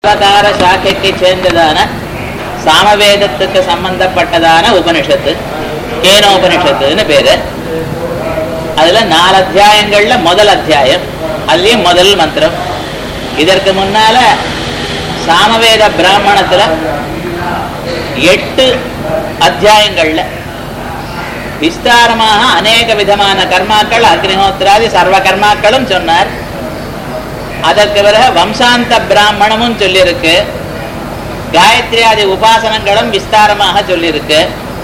அவதார சாக்கைக்கு சேர்ந்ததான சாமவேதத்துக்கு சம்பந்தப்பட்டதான உபனிஷத்து கேனோபனிஷத்துன்னு பேரு அதுல நாலு அத்தியாயங்கள்ல முதல் அத்தியாயம் அதுலயும் முதல் மந்திரம் இதற்கு முன்னால சாமவேத பிராமணத்துல எட்டு அத்தியாயங்கள்ல விஸ்தாரமாக அநேக விதமான கர்மாக்கள் அக்னிஹோத்திராதி சர்வ கர்மாக்களும் சொன்னார் அதற்கு பிறகு வம்சாந்த பிராமணமும் சொல்லியிருக்கு காயத்ரியாதி உபாசனங்களும் விஸ்தாரமாக சொல்லியிருக்கு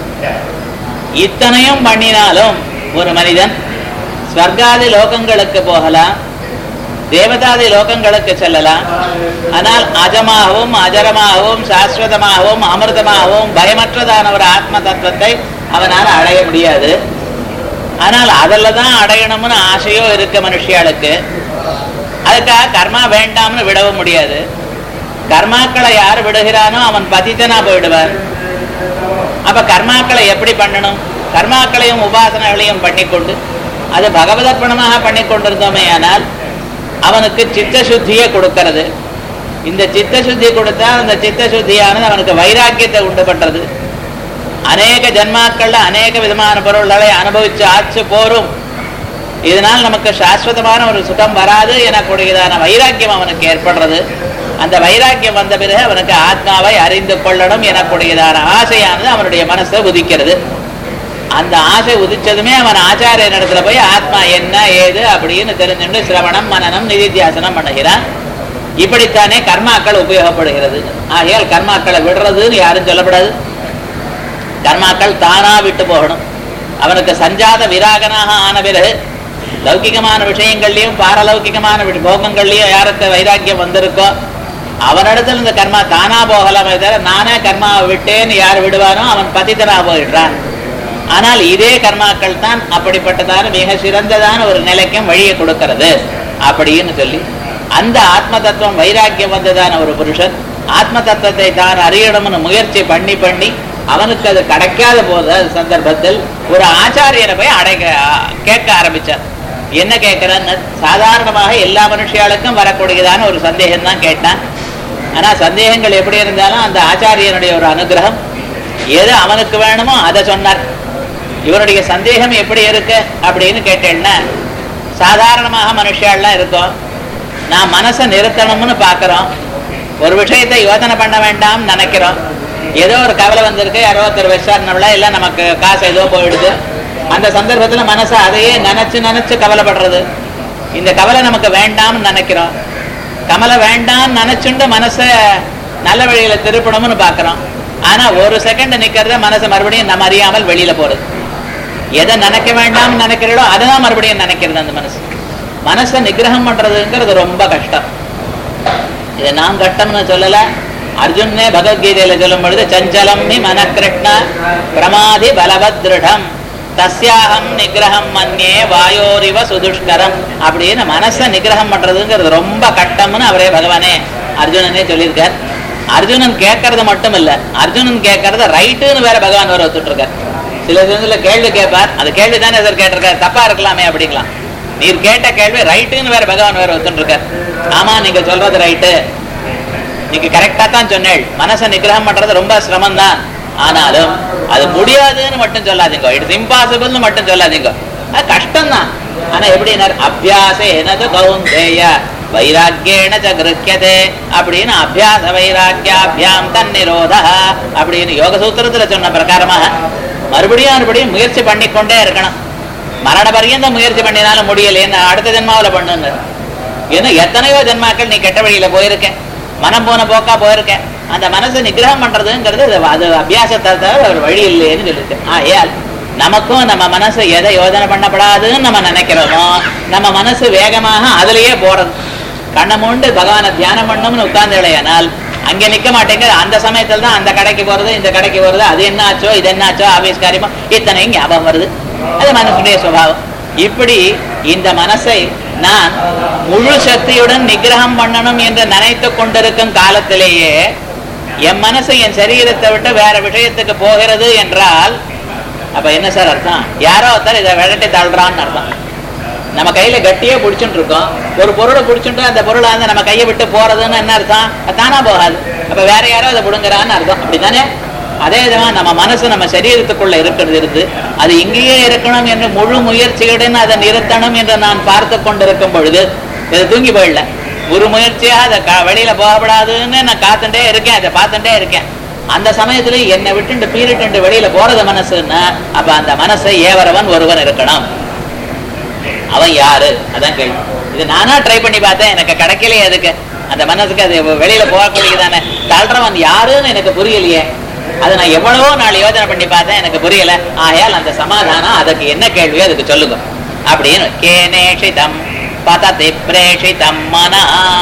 இத்தனையும் பண்ணினாலும் ஒரு மனிதன் ஸ்வர்காதி லோகங்களுக்கு போகலாம் தேவதாதி லோகங்களுக்கு செல்லலாம் ஆனால் அஜமாகவும் அஜரமாகவும் சாஸ்வதமாகவும் அமிர்தமாகவும் பயமற்றதான ஒரு ஆத்ம தத்துவத்தை அவனால் அடைய முடியாது ஆனால் அதில் தான் அடையணும்னு ஆசையோ இருக்கு மனுஷியாளுக்கு அதுக்காக கர்மா வேண்டாம்னு விடவும் முடியாது கர்மாக்களை யார் விடுகிறானோ அவன் பதித்தனா போயிடுவார் அப்ப கர்மாக்களை எப்படி பண்ணணும் கர்மாக்களையும் உபாசனைகளையும் பண்ணிக்கொண்டு அது பகவதர்ப்பணமாக பண்ணி கொண்டிருந்தோமே ஆனால் அவனுக்கு சித்த சுத்தியை கொடுக்கிறது இந்த சித்த சுத்தி கொடுத்தா அந்த சித்த சுத்தியானது அவனுக்கு வைராக்கியத்தை உண்டு பண்றது அநேக ஜன்மாக்கள்ல அநேக விதமான பொருள்களை அனுபவிச்சு ஆச்சு போரும் இதனால் நமக்கு சாஸ்வதமான ஒரு சுகம் வராது எனக்கூடியதான வைராக்கியம் அவனுக்கு ஏற்படுறது அந்த வைராக்கியம் வந்த பிறகு அவனுக்கு ஆத்மாவை அறிந்து கொள்ளணும் எனக்கூடியதான ஆசையானது அவனுடைய மனசை உதிக்கிறது அந்த ஆசை உதிச்சதுமே அவன் ஆச்சாரிய இடத்துல போய் ஆத்மா என்ன ஏது அப்படின்னு தெரிஞ்சுட்டு சிரவணம் மனநம் நிதித்தியாசனம் பண்ணுகிறான் இப்படித்தானே கர்மாக்கள் உபயோகப்படுகிறது ஆகையால் கர்மாக்களை விடுறதுன்னு யாரும் சொல்லப்படாது கர்மாக்கள் தானா விட்டு போகணும் அவனுக்கு சஞ்சாத விராகனாக ஆன பிறகு லௌகிகமான விஷயங்கள்லயும் பாரலௌகிகமான போகங்கள்லயும் யாருக்கு வைராக்கியம் வந்திருக்கோ அவனிடத்துல இந்த கர்மா தானா போகலாமே தவிர நானே கர்மாவை விட்டேன்னு யார் விடுவானோ அவன் பதித்தனா போயிடுறான் ஆனால் இதே கர்மாக்கள் தான் அப்படிப்பட்டதான மிக சிறந்ததான ஒரு நிலைக்கும் வழியை கொடுக்கிறது அப்படின்னு சொல்லி அந்த ஆத்ம தத்துவம் வைராக்கியம் வந்ததான ஒரு புருஷன் ஆத்ம தத்துவத்தை தான் அறியணும்னு முயற்சி பண்ணி பண்ணி அவனுக்கு அது கிடைக்காத போது சந்தர்ப்பத்தில் ஒரு ஆச்சாரியனை போய் அடைக்க கேட்க ஆரம்பிச்சார் என்ன கேட்கிறன்னு சாதாரணமாக எல்லா மனுஷியாளுக்கும் வரக்கூடியதான ஒரு சந்தேகம் தான் கேட்டான் ஆனா சந்தேகங்கள் எப்படி இருந்தாலும் அந்த ஆச்சாரியனுடைய ஒரு அனுகிரகம் எது அவனுக்கு வேணுமோ அதை சொன்னார் இவனுடைய சந்தேகம் எப்படி இருக்கு அப்படின்னு கேட்டேன்னா சாதாரணமாக மனுஷாலாம் இருக்கும் நான் மனசை நிறுத்தணும்னு பார்க்குறோம் ஒரு விஷயத்தை யோசனை பண்ண வேண்டாம் நினைக்கிறோம் ஏதோ ஒரு கவலை வந்திருக்கு யாரோ ஒருத்தர் விசாரணை இல்லை நமக்கு காசு ஏதோ போயிடுது அந்த சந்தர்ப்பத்தில் மனசை அதையே நினைச்சு நினைச்சு கவலைப்படுறது இந்த கவலை நமக்கு வேண்டாம்னு நினைக்கிறோம் கவலை வேண்டாம்னு நினைச்சுண்டு மனசை நல்ல வழியில திருப்பணும்னு பார்க்குறோம் ஆனா ஒரு செகண்ட் நிக்கிறத மனசை மறுபடியும் நம்ம அறியாமல் வெளியில போறது எதை நினைக்க வேண்டாம்னு நினைக்கிறீங்களோ அதை தான் மறுபடியும் நினைக்கிறது அந்த மனசு மனசை நிகிரகம் பண்றதுங்கிறது ரொம்ப கஷ்டம் இதை நான் கஷ்டம்னு சொல்லல அர்ஜுனே பகவத்கீதையில சொல்லும் பொழுது சஞ்சலம் ஹி மனக்கிருஷ்ண பிரமாதி பலவத் திருடம் தஸ்யாகம் நிகிரகம் மன்யே வாயோரிவ சுதுஷ்கரம் அப்படின்னு மனசை நிகிரகம் பண்றதுங்கிறது ரொம்ப கட்டம்னு அவரே பகவானே அர்ஜுனனே சொல்லியிருக்கார் அர்ஜுனன் கேட்கறது மட்டும் இல்ல அர்ஜுனன் கேட்கறத ரைட்டுன்னு வேற பகவான் வேற ஒத்துட்டு இருக்கார் சில இதுல கேள்வி கேட்பார் அது கேள்வி தானே சார் கேட்டிருக்காரு தப்பா இருக்கலாமே அப்படிங்களாம் நீர் கேட்ட கேள்வி ரைட்டுன்னு வேற பகவான் வேற ஒத்துட்டு இருக்கார் ஆமா நீங்க சொல்றது ரைட்டு நீங்க கரெக்டா தான் சொன்னேள் மனசை நிகிரகம் பண்றது ரொம்ப சிரமம் தான் ஆனாலும் அது முடியாதுன்னு மட்டும் சொல்லாதீங்க இட்ஸ் இம்பாசிபிள்னு மட்டும் சொல்லாதீங்க அது கஷ்டம் தான் ஆனா எப்படி அபியாச எனது கௌந்தேய வைராக்கியேன கிருக்கியதே அப்படின்னு அபியாச வைராக்கியாபியாம் தன் நிரோத அப்படின்னு யோக சூத்திரத்துல சொன்ன பிரகாரமாக மறுபடியும் மறுபடியும் முயற்சி பண்ணிக்கொண்டே இருக்கணும் மரண பரியந்த முயற்சி பண்ணினாலும் முடியலைன்னு அடுத்த ஜென்மாவில் பண்ணுங்க ஏன்னா எத்தனையோ ஜென்மாக்கள் நீ கெட்ட வழியில போயிருக்கேன் மனம் போன போக்கா போயிருக்கேன் அந்த மனசை நிகிரகம் பண்றதுங்கிறது அது அபியாசத்தை தவிர ஒரு வழி இல்லைன்னு சொல்லியிருக்கேன் ஆயால் நமக்கும் நம்ம மனசு எதை யோஜனை பண்ணப்படாதுன்னு நம்ம நினைக்கிறோமோ நம்ம மனசு வேகமாக அதுலயே போறது கண்ணை மூண்டு பகவானை தியானம் பண்ணணும்னு உட்கார்ந்து இல்லையானால் அங்க நிக்க மாட்டேங்குது அந்த சமயத்துல தான் அந்த கடைக்கு போறது இந்த கடைக்கு போறது அது என்ன ஆச்சோ இது என்ன ஆச்சோ ஆபீஸ் காரியமோ இத்தனையும் ஞாபகம் வருது அது மனசுடைய சுபாவம் இப்படி இந்த மனசை நான் முழு சக்தியுடன் நிகிரகம் பண்ணணும் என்று நினைத்து கொண்டிருக்கும் காலத்திலேயே என் மனசு என் சரீரத்தை விட்டு வேற விஷயத்துக்கு போகிறது என்றால் அப்ப என்ன சார் அர்த்தம் யாரோ ஒருத்தர் இதை விரட்டி தள்ளுறான்னு அர்த்தம் நம்ம கையில கட்டியே பிடிச்சுட்டு இருக்கோம் ஒரு பொருளை பிடிச்சுட்டு அந்த பொருளை வந்து நம்ம கையை விட்டு போறதுன்னு என்ன அர்த்தம் அது தானா போகாது அப்ப வேற யாரோ அதை பிடுங்குறான்னு அர்த்தம் அப்படித்தானே அதே விதமா நம்ம மனசு நம்ம சரீரத்துக்குள்ள இருக்கிறது இருந்து அது இங்கேயே இருக்கணும் என்று முழு முயற்சியுடன் அதை நிறுத்தணும் என்று நான் பார்த்து கொண்டிருக்கும் பொழுது இது தூங்கி போயிடல ஒரு முயற்சியா அதை க- வெளியில போகப்படாதுன்னு நான் காத்துட்டே இருக்கேன் அதை பார்த்துட்டே இருக்கேன் அந்த சமயத்துல என்னை விட்டுண்டு பீரிட்டு வெளியில போறது மனசுன்னா அப்ப அந்த மனசை ஏவரவன் ஒருவன் இருக்கணும் அவன் யாரு அதான் கேள்வி இது நானா ட்ரை பண்ணி பார்த்தேன் எனக்கு கிடைக்கலையே அதுக்கு அந்த மனசுக்கு அது வெளியில போகக்கூடியதானே தள்ளுறவன் யாருன்னு எனக்கு புரியலையே அதை நான் எவ்வளவோ நாள் யோசனை பண்ணி பார்த்தேன் எனக்கு புரியல ஆகையால் அந்த சமாதானம் அதுக்கு என்ன கேள்வியோ அதுக்கு சொல்லுங்க அப்படின்னு கேனேஷிதம் பததி பிரேஷிதம் மனா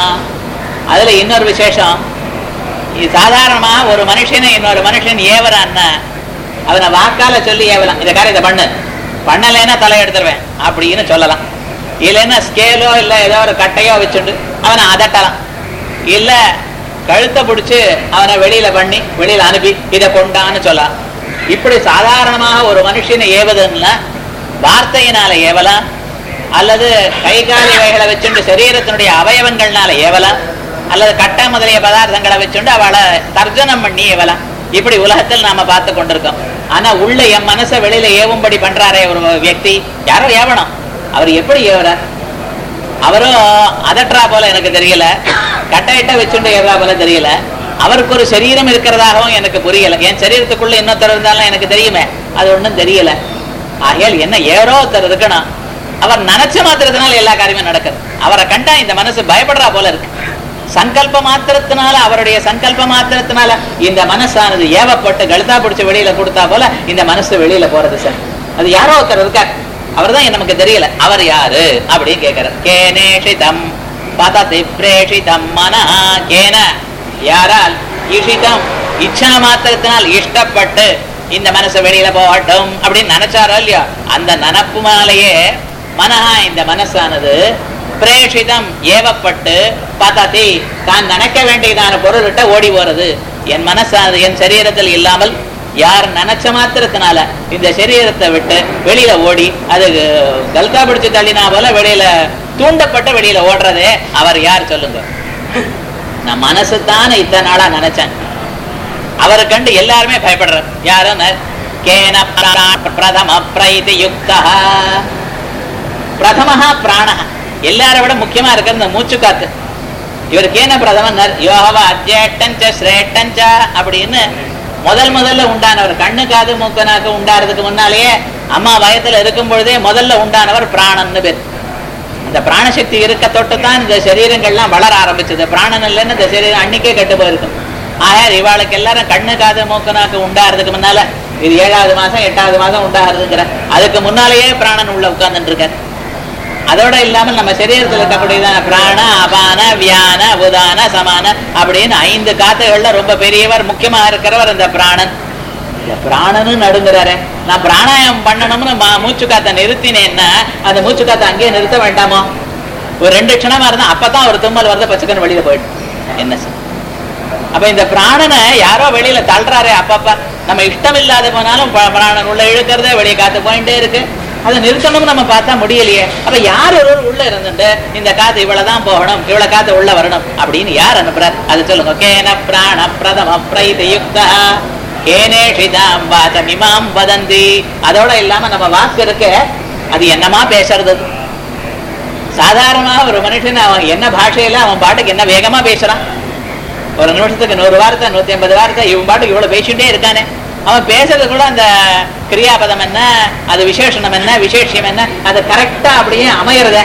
அதுல இன்னொரு விசேஷம் இது சாதாரணமா ஒரு மனுஷனை இன்னொரு மனுஷன் ஏவறான்னா அவனை வாக்கால சொல்லி ஏவலாம் இந்த காரியத்தை பண்ணு பண்ணலைன்னா தலை எடுத்துருவேன் அப்படின்னு சொல்லலாம் இல்லைன்னா ஸ்கேலோ இல்ல ஏதோ ஒரு கட்டையோ வச்சுண்டு அவனை அதட்டலாம் இல்ல கழுத்தை பிடிச்சு அவனை வெளியில பண்ணி வெளியில அனுப்பி இதை கொண்டான்னு சொல்லலாம் இப்படி சாதாரணமாக ஒரு மனுஷனை ஏவுதுன்னா வார்த்தையினால ஏவலாம் அல்லது கை கால் இவைகளை வச்சுண்டு சரீரத்தினுடைய அவயவங்கள்னால ஏவலாம் அல்லது கட்டை முதலிய பதார்த்தங்களை வச்சுண்டு அவளை தர்ஜனம் பண்ணி ஏவலாம் இப்படி உலகத்தில் நாம பார்த்து கொண்டிருக்கோம் ஆனா உள்ள என் மனசை வெளியில ஏவும்படி பண்றாரே ஒரு வியக்தி யாரோ ஏவணும் அவர் எப்படி ஏவுறார் அவரும் அதற்றா போல எனக்கு தெரியல கட்டையிட்ட வச்சுண்டு ஏறா போல தெரியல அவருக்கு ஒரு சரீரம் இருக்கிறதாகவும் எனக்கு புரியல என் சரீரத்துக்குள்ள இன்னொருத்தர் இருந்தாலும் எனக்கு தெரியுமே அது ஒண்ணும் தெரியல ஆகையால் என்ன ஏறோ ஒருத்தர் இருக்கணும் அவர் நினைச்ச மாத்திரத்தினால எல்லா காரியமும் நடக்குது அவரை கண்டா இந்த மனசு பயப்படுறா போல இருக்கு சங்கல்ப மாத்திரத்தினால அவருடைய சங்கல்ப மாத்திரத்தினால இந்த மனசானது ஏவப்பட்டு கழுத்தா பிடிச்ச வெளியில கொடுத்தா போல இந்த மனசு வெளியில போறது சார் அது யாரோ ஒருத்தர் இருக்கார் அவர்தான் நமக்கு தெரியல அவர் யாரு அப்படின்னு கேட்கிறார் கேனேஷிதம் பததி பிரேஷிதம் மனா கேன யாரால் ஈஷிதம் இச்சா மாத்திரத்தினால் இஷ்டப்பட்டு இந்த மனசு வெளியில போகட்டும் அப்படின்னு நினைச்சாரோ இல்லையா அந்த நினப்புனாலேயே மனஹா இந்த மனசானது பிரேஷிதம் ஏவப்பட்டு பததி தான் நினைக்க வேண்டியதான பொருள்கிட்ட ஓடி போறது என் மனசானது என் சரீரத்தில் இல்லாமல் யார் நினைச்ச மாத்திரத்தினால இந்த சரீரத்தை விட்டு வெளியில ஓடி அது கல்கா பிடிச்சு தள்ளினா போல வெளியில தூண்டப்பட்ட வெளியில ஓடுறதே அவர் யார் சொல்லுங்க நான் மனசு தானே இத்தனை நாளா நினைச்சேன் அவரை கண்டு எல்லாருமே பயப்படுறார் யாரும் கேன பிரா- பிரதம பிரைதி யுக்தா பிரதமஹா பிராணஹ எல்லாரை விட முக்கியமா இருக்கிற இந்த மூச்சு காத்து இவருக்கு என்ன பிரதமர் யோகவா அத்தியேஷ்டஞ்ச சிரேஷ்டஞ்ச அப்படின்னு முதல் முதல்ல உண்டானவர் கண்ணு காது மூக்கு நாக்கு உண்டாறதுக்கு முன்னாலேயே அம்மா வயத்துல இருக்கும் பொழுதே முதல்ல உண்டானவர் பிராணன்னு பேர் இந்த பிராணசக்தி இருக்க தொட்டு தான் இந்த சரீரங்கள்லாம் வளர ஆரம்பிச்சது பிராணன் இல்லைன்னு இந்த சரீரம் அன்னைக்கே கெட்டு போயிருக்கும் ஆயார் இவாளுக்கு எல்லாரும் கண்ணு காது மூக்கு நாக்கு உண்டாகிறதுக்கு முன்னால இது ஏழாவது மாசம் எட்டாவது மாசம் உண்டாகிறதுங்கிற அதுக்கு முன்னாலேயே பிராணன் உள்ள உட்கார்ந்துட்டு இருக்கார் அதோட இல்லாமல் நம்ம சரீரத்தில் இருக்கக்கூடியதான பிராண அபான வியான உதான சமான அப்படின்னு ஐந்து காத்துகள்ல ரொம்ப பெரியவர் முக்கியமா இருக்கிறவர் இந்த பிராணன் இந்த பிராணனு நடுங்கிறாரு நான் பிராணாயம் பண்ணணும்னு மா- மூச்சு காத்த நிறுத்தினேன்னா அந்த மூச்சு காத்த அங்கேயே நிறுத்த வேண்டாமோ ஒரு ரெண்டு க்ஷணமா இருந்தா அப்பதான் ஒரு தும்மல் வருது பச்சைக்கன்னு வெளியில போயிடும் என்ன சார் அப்ப இந்த பிராணனை யாரோ வெளியில தள்ளுறாரே அப்பப்ப நம்ம இஷ்டம் இல்லாத போனாலும் ப- பிராணன் உள்ள இழுக்கிறதே வெளியே காத்து போயிட்டே இருக்கு அதை நிறுத்தணும்னு நம்ம பார்த்தா முடியலையே அப்ப யார் ஒருவர் உள்ள இருந்துட்டு இந்த காத்து இவ்வளவுதான் போகணும் இவ்வளவு காத்து உள்ள வரணும் அப்படின்னு யார் அனுப்புறார் அது சொல்லுங்க கேன பிராண பிரதம பிரைதி யுக்தா கேனேஷிதாம் வாசமிமாம் வதந்தி அதோட இல்லாம நம்ம வாக்கு இருக்கு அது என்னமா பேசுறது அது? சாதாரணமா ஒரு மனுஷன் அவன் என்ன பாஷையில அவன் பாட்டுக்கு என்ன வேகமா பேசுறான் ஒரு நிமிஷத்துக்கு நூறு வார்த்தை நூத்தி ஐம்பது வார்த்தை இவன் பாட்டுக்கு இவ்வளவு பேசிட்டே இருக்கானே அவன் பேசுறது கூட அந்த கிரியாபதம் என்ன அது விசேஷணம் என்ன விசேஷம் என்ன அது கரெக்டா அப்படியே அமையறத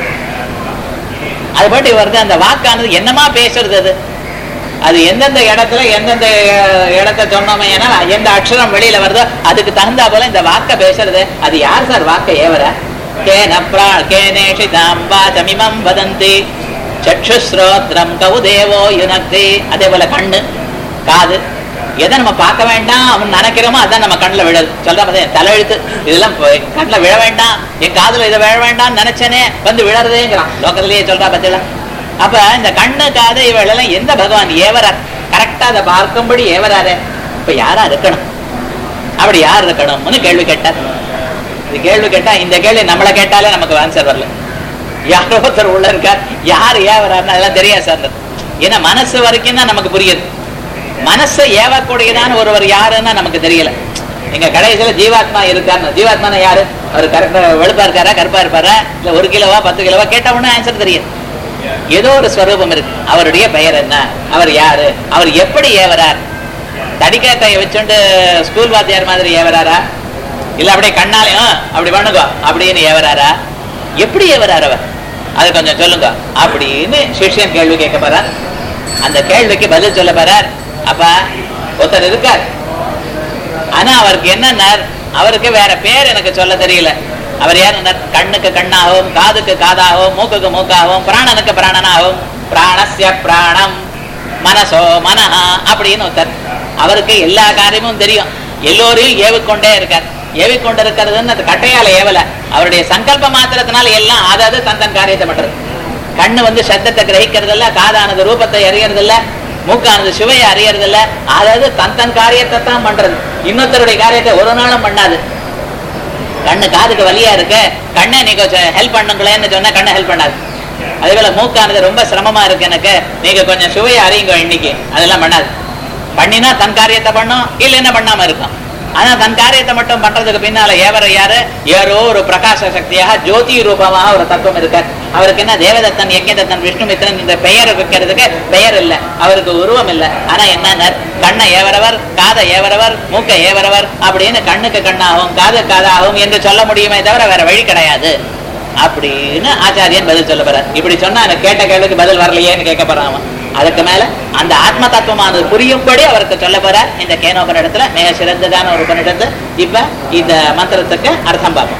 அது பாட்டு வருது அந்த வாக்கானது என்னமா பேசுறது அது அது எந்தெந்த இடத்துல எந்தெந்த அஹ், இடத்த சொன்னோமே ஏன்னா எந்த அக்ஷரம் வெளியில வருதோ அதுக்கு தகுந்தா போல இந்த வாக்க பேசுறது அது யார் சார் வாக்க ஏவர கேன பிரா கேனேஷிதாம் வாசமிமம் வதந்தி சக்ஷுஸ்ரோத்ரம் கவுதேவோ யுனக்தி அதே போல கண்ணு காது எதை நம்ம பார்க்க வேண்டாம் அவன் நினைக்கிறோமோ அதான் நம்ம கண்ணில் விழுது சொல்ற மாதிரி தலையெழுத்து இதெல்லாம் போய் கண்ணில் விழ வேண்டாம் என் காதுல இதை விழ வேண்டாம்னு நினைச்சேனே வந்து விழறதேங்கிறான் லோகத்திலேயே சொல்றா பத்தில அப்ப இந்த கண்ணு காது இவளெல்லாம் எந்த பகவான் ஏவரார் கரெக்டா அதை பார்க்கும்படி ஏவராரு இப்ப யாரா இருக்கணும் அப்படி யார் இருக்கணும்னு கேள்வி கேட்டார் இது கேள்வி கேட்டா இந்த கேள்வி நம்மளை கேட்டாலே நமக்கு ஆன்சர் வரல யாரோ ஒருத்தர் உள்ள இருக்கார் யார் ஏன் வர்றாருன்னு அதெல்லாம் தெரியாது சார் ஏன்னா மனசு வரைக்கும் தான் நமக்கு புரியுது மனசை ஏவக்கூடியதான ஒருவர் யாருன்னா நமக்கு தெரியல எங்க கடைசியில ஜீவாத்மா இருக்காருன்னு ஜீவாத்மானா யாரு அவர் கரெக்டா வெளுப்பா இருக்காரா கருப்பா இருப்பாரா இல்ல ஒரு கிலோவா பத்து கிலோவா கேட்ட உடனே ஆன்சர் தெரியும் ஏதோ ஒரு ஸ்வரூபம் இருக்கு அவருடைய பெயர் என்ன அவர் யாரு அவர் எப்படி ஏவரார் தடிக்காத்தைய வச்சுண்டு ஸ்கூல் வாத்தியார் மாதிரி ஏவராரா இல்ல அப்படியே கண்ணாலையும் அப்படி பண்ணுங்க அப்படின்னு ஏவராரா எப்படி ஏவரார் அவர் அது கொஞ்சம் சொல்லுங்க அப்படின்னு சிஷ்யன் கேள்வி கேட்க போறார் அந்த கேள்விக்கு பதில் சொல்ல போறார் அப்பா ஒருத்தர் இருக்கார் ஆனா அவருக்கு என்ன அவருக்கு வேற பேர் எனக்கு சொல்ல தெரியல அவர் யார் கண்ணுக்கு கண்ணாகவும் காதுக்கு காதாகவும் மூக்குக்கு மூக்காகவும் பிராணனுக்கு பிராணனாகவும் பிராணஸ்ய பிராணம் மனசோ மனஹா அப்படின்னு ஒருத்தர் அவருக்கு எல்லா காரியமும் தெரியும் எல்லோரையும் ஏவிக்கொண்டே இருக்கார் ஏவிக்கொண்டு இருக்கிறதுன்னு அது கட்டையால ஏவல அவருடைய சங்கல்ப மாத்திரத்தினால எல்லாம் அதாவது தந்தன் காரியத்தை பண்றது கண்ணு வந்து சத்தத்தை கிரகிக்கிறது இல்ல காதானது ரூபத்தை அறியறது இல்ல மூக்கானது சுவையை அறியறது இல்ல அதாவது தன் தன் காரியத்தை தான் பண்றது இன்னொருத்தருடைய காரியத்தை ஒரு நாளும் பண்ணாது கண்ணு காதுக்கு வலியா இருக்கு கண்ணை நீ கொஞ்சம் ஹெல்ப் பண்ணுங்களேன்னு சொன்னா கண்ணை ஹெல்ப் பண்ணாது அதே போல மூக்கானது ரொம்ப சிரமமா இருக்கு எனக்கு நீங்க கொஞ்சம் சுவையை அறியுங்க இன்னைக்கு அதெல்லாம் பண்ணாது பண்ணினா தன் காரியத்தை பண்ணும் இல்லைன்னா பண்ணாம இருக்கும் ஆனா தன் காரியத்தை மட்டும் பண்றதுக்கு பின்னால ஏவர யாரு யாரோ ஒரு பிரகாச சக்தியாக ஜோதி ரூபமாக ஒரு தத்துவம் இருக்கார் அவருக்கு என்ன தேவதத்தன் யஜ்யதத்தன் விஷ்ணுமித்ரன் இந்த பெயர் வைக்கிறதுக்கு பெயர் இல்ல அவருக்கு உருவம் இல்ல ஆனா என்ன கண்ணை ஏவரவர் காதை ஏவரவர் மூக்கை ஏவரவர் அப்படின்னு கண்ணுக்கு கண்ணாகும் காது காதாகும் என்று சொல்ல முடியுமே தவிர வேற வழி கிடையாது அப்படின்னு ஆச்சாரியன் பதில் சொல்ல போறார் இப்படி சொன்னா எனக்கு கேட்ட கேள்விக்கு பதில் வரலையேன்னு கேட்க போறான் அவன் அதுக்கு மேல அந்த ஆத்ம தத்துவமானது புரியும்படி அவருக்கு சொல்ல போறார் இந்த கேனோபனிடத்துல மிக சிறந்ததான ஒரு உபனிடத்து இப்ப இந்த மந்திரத்துக்கு அர்த்தம் பார்ப்போம்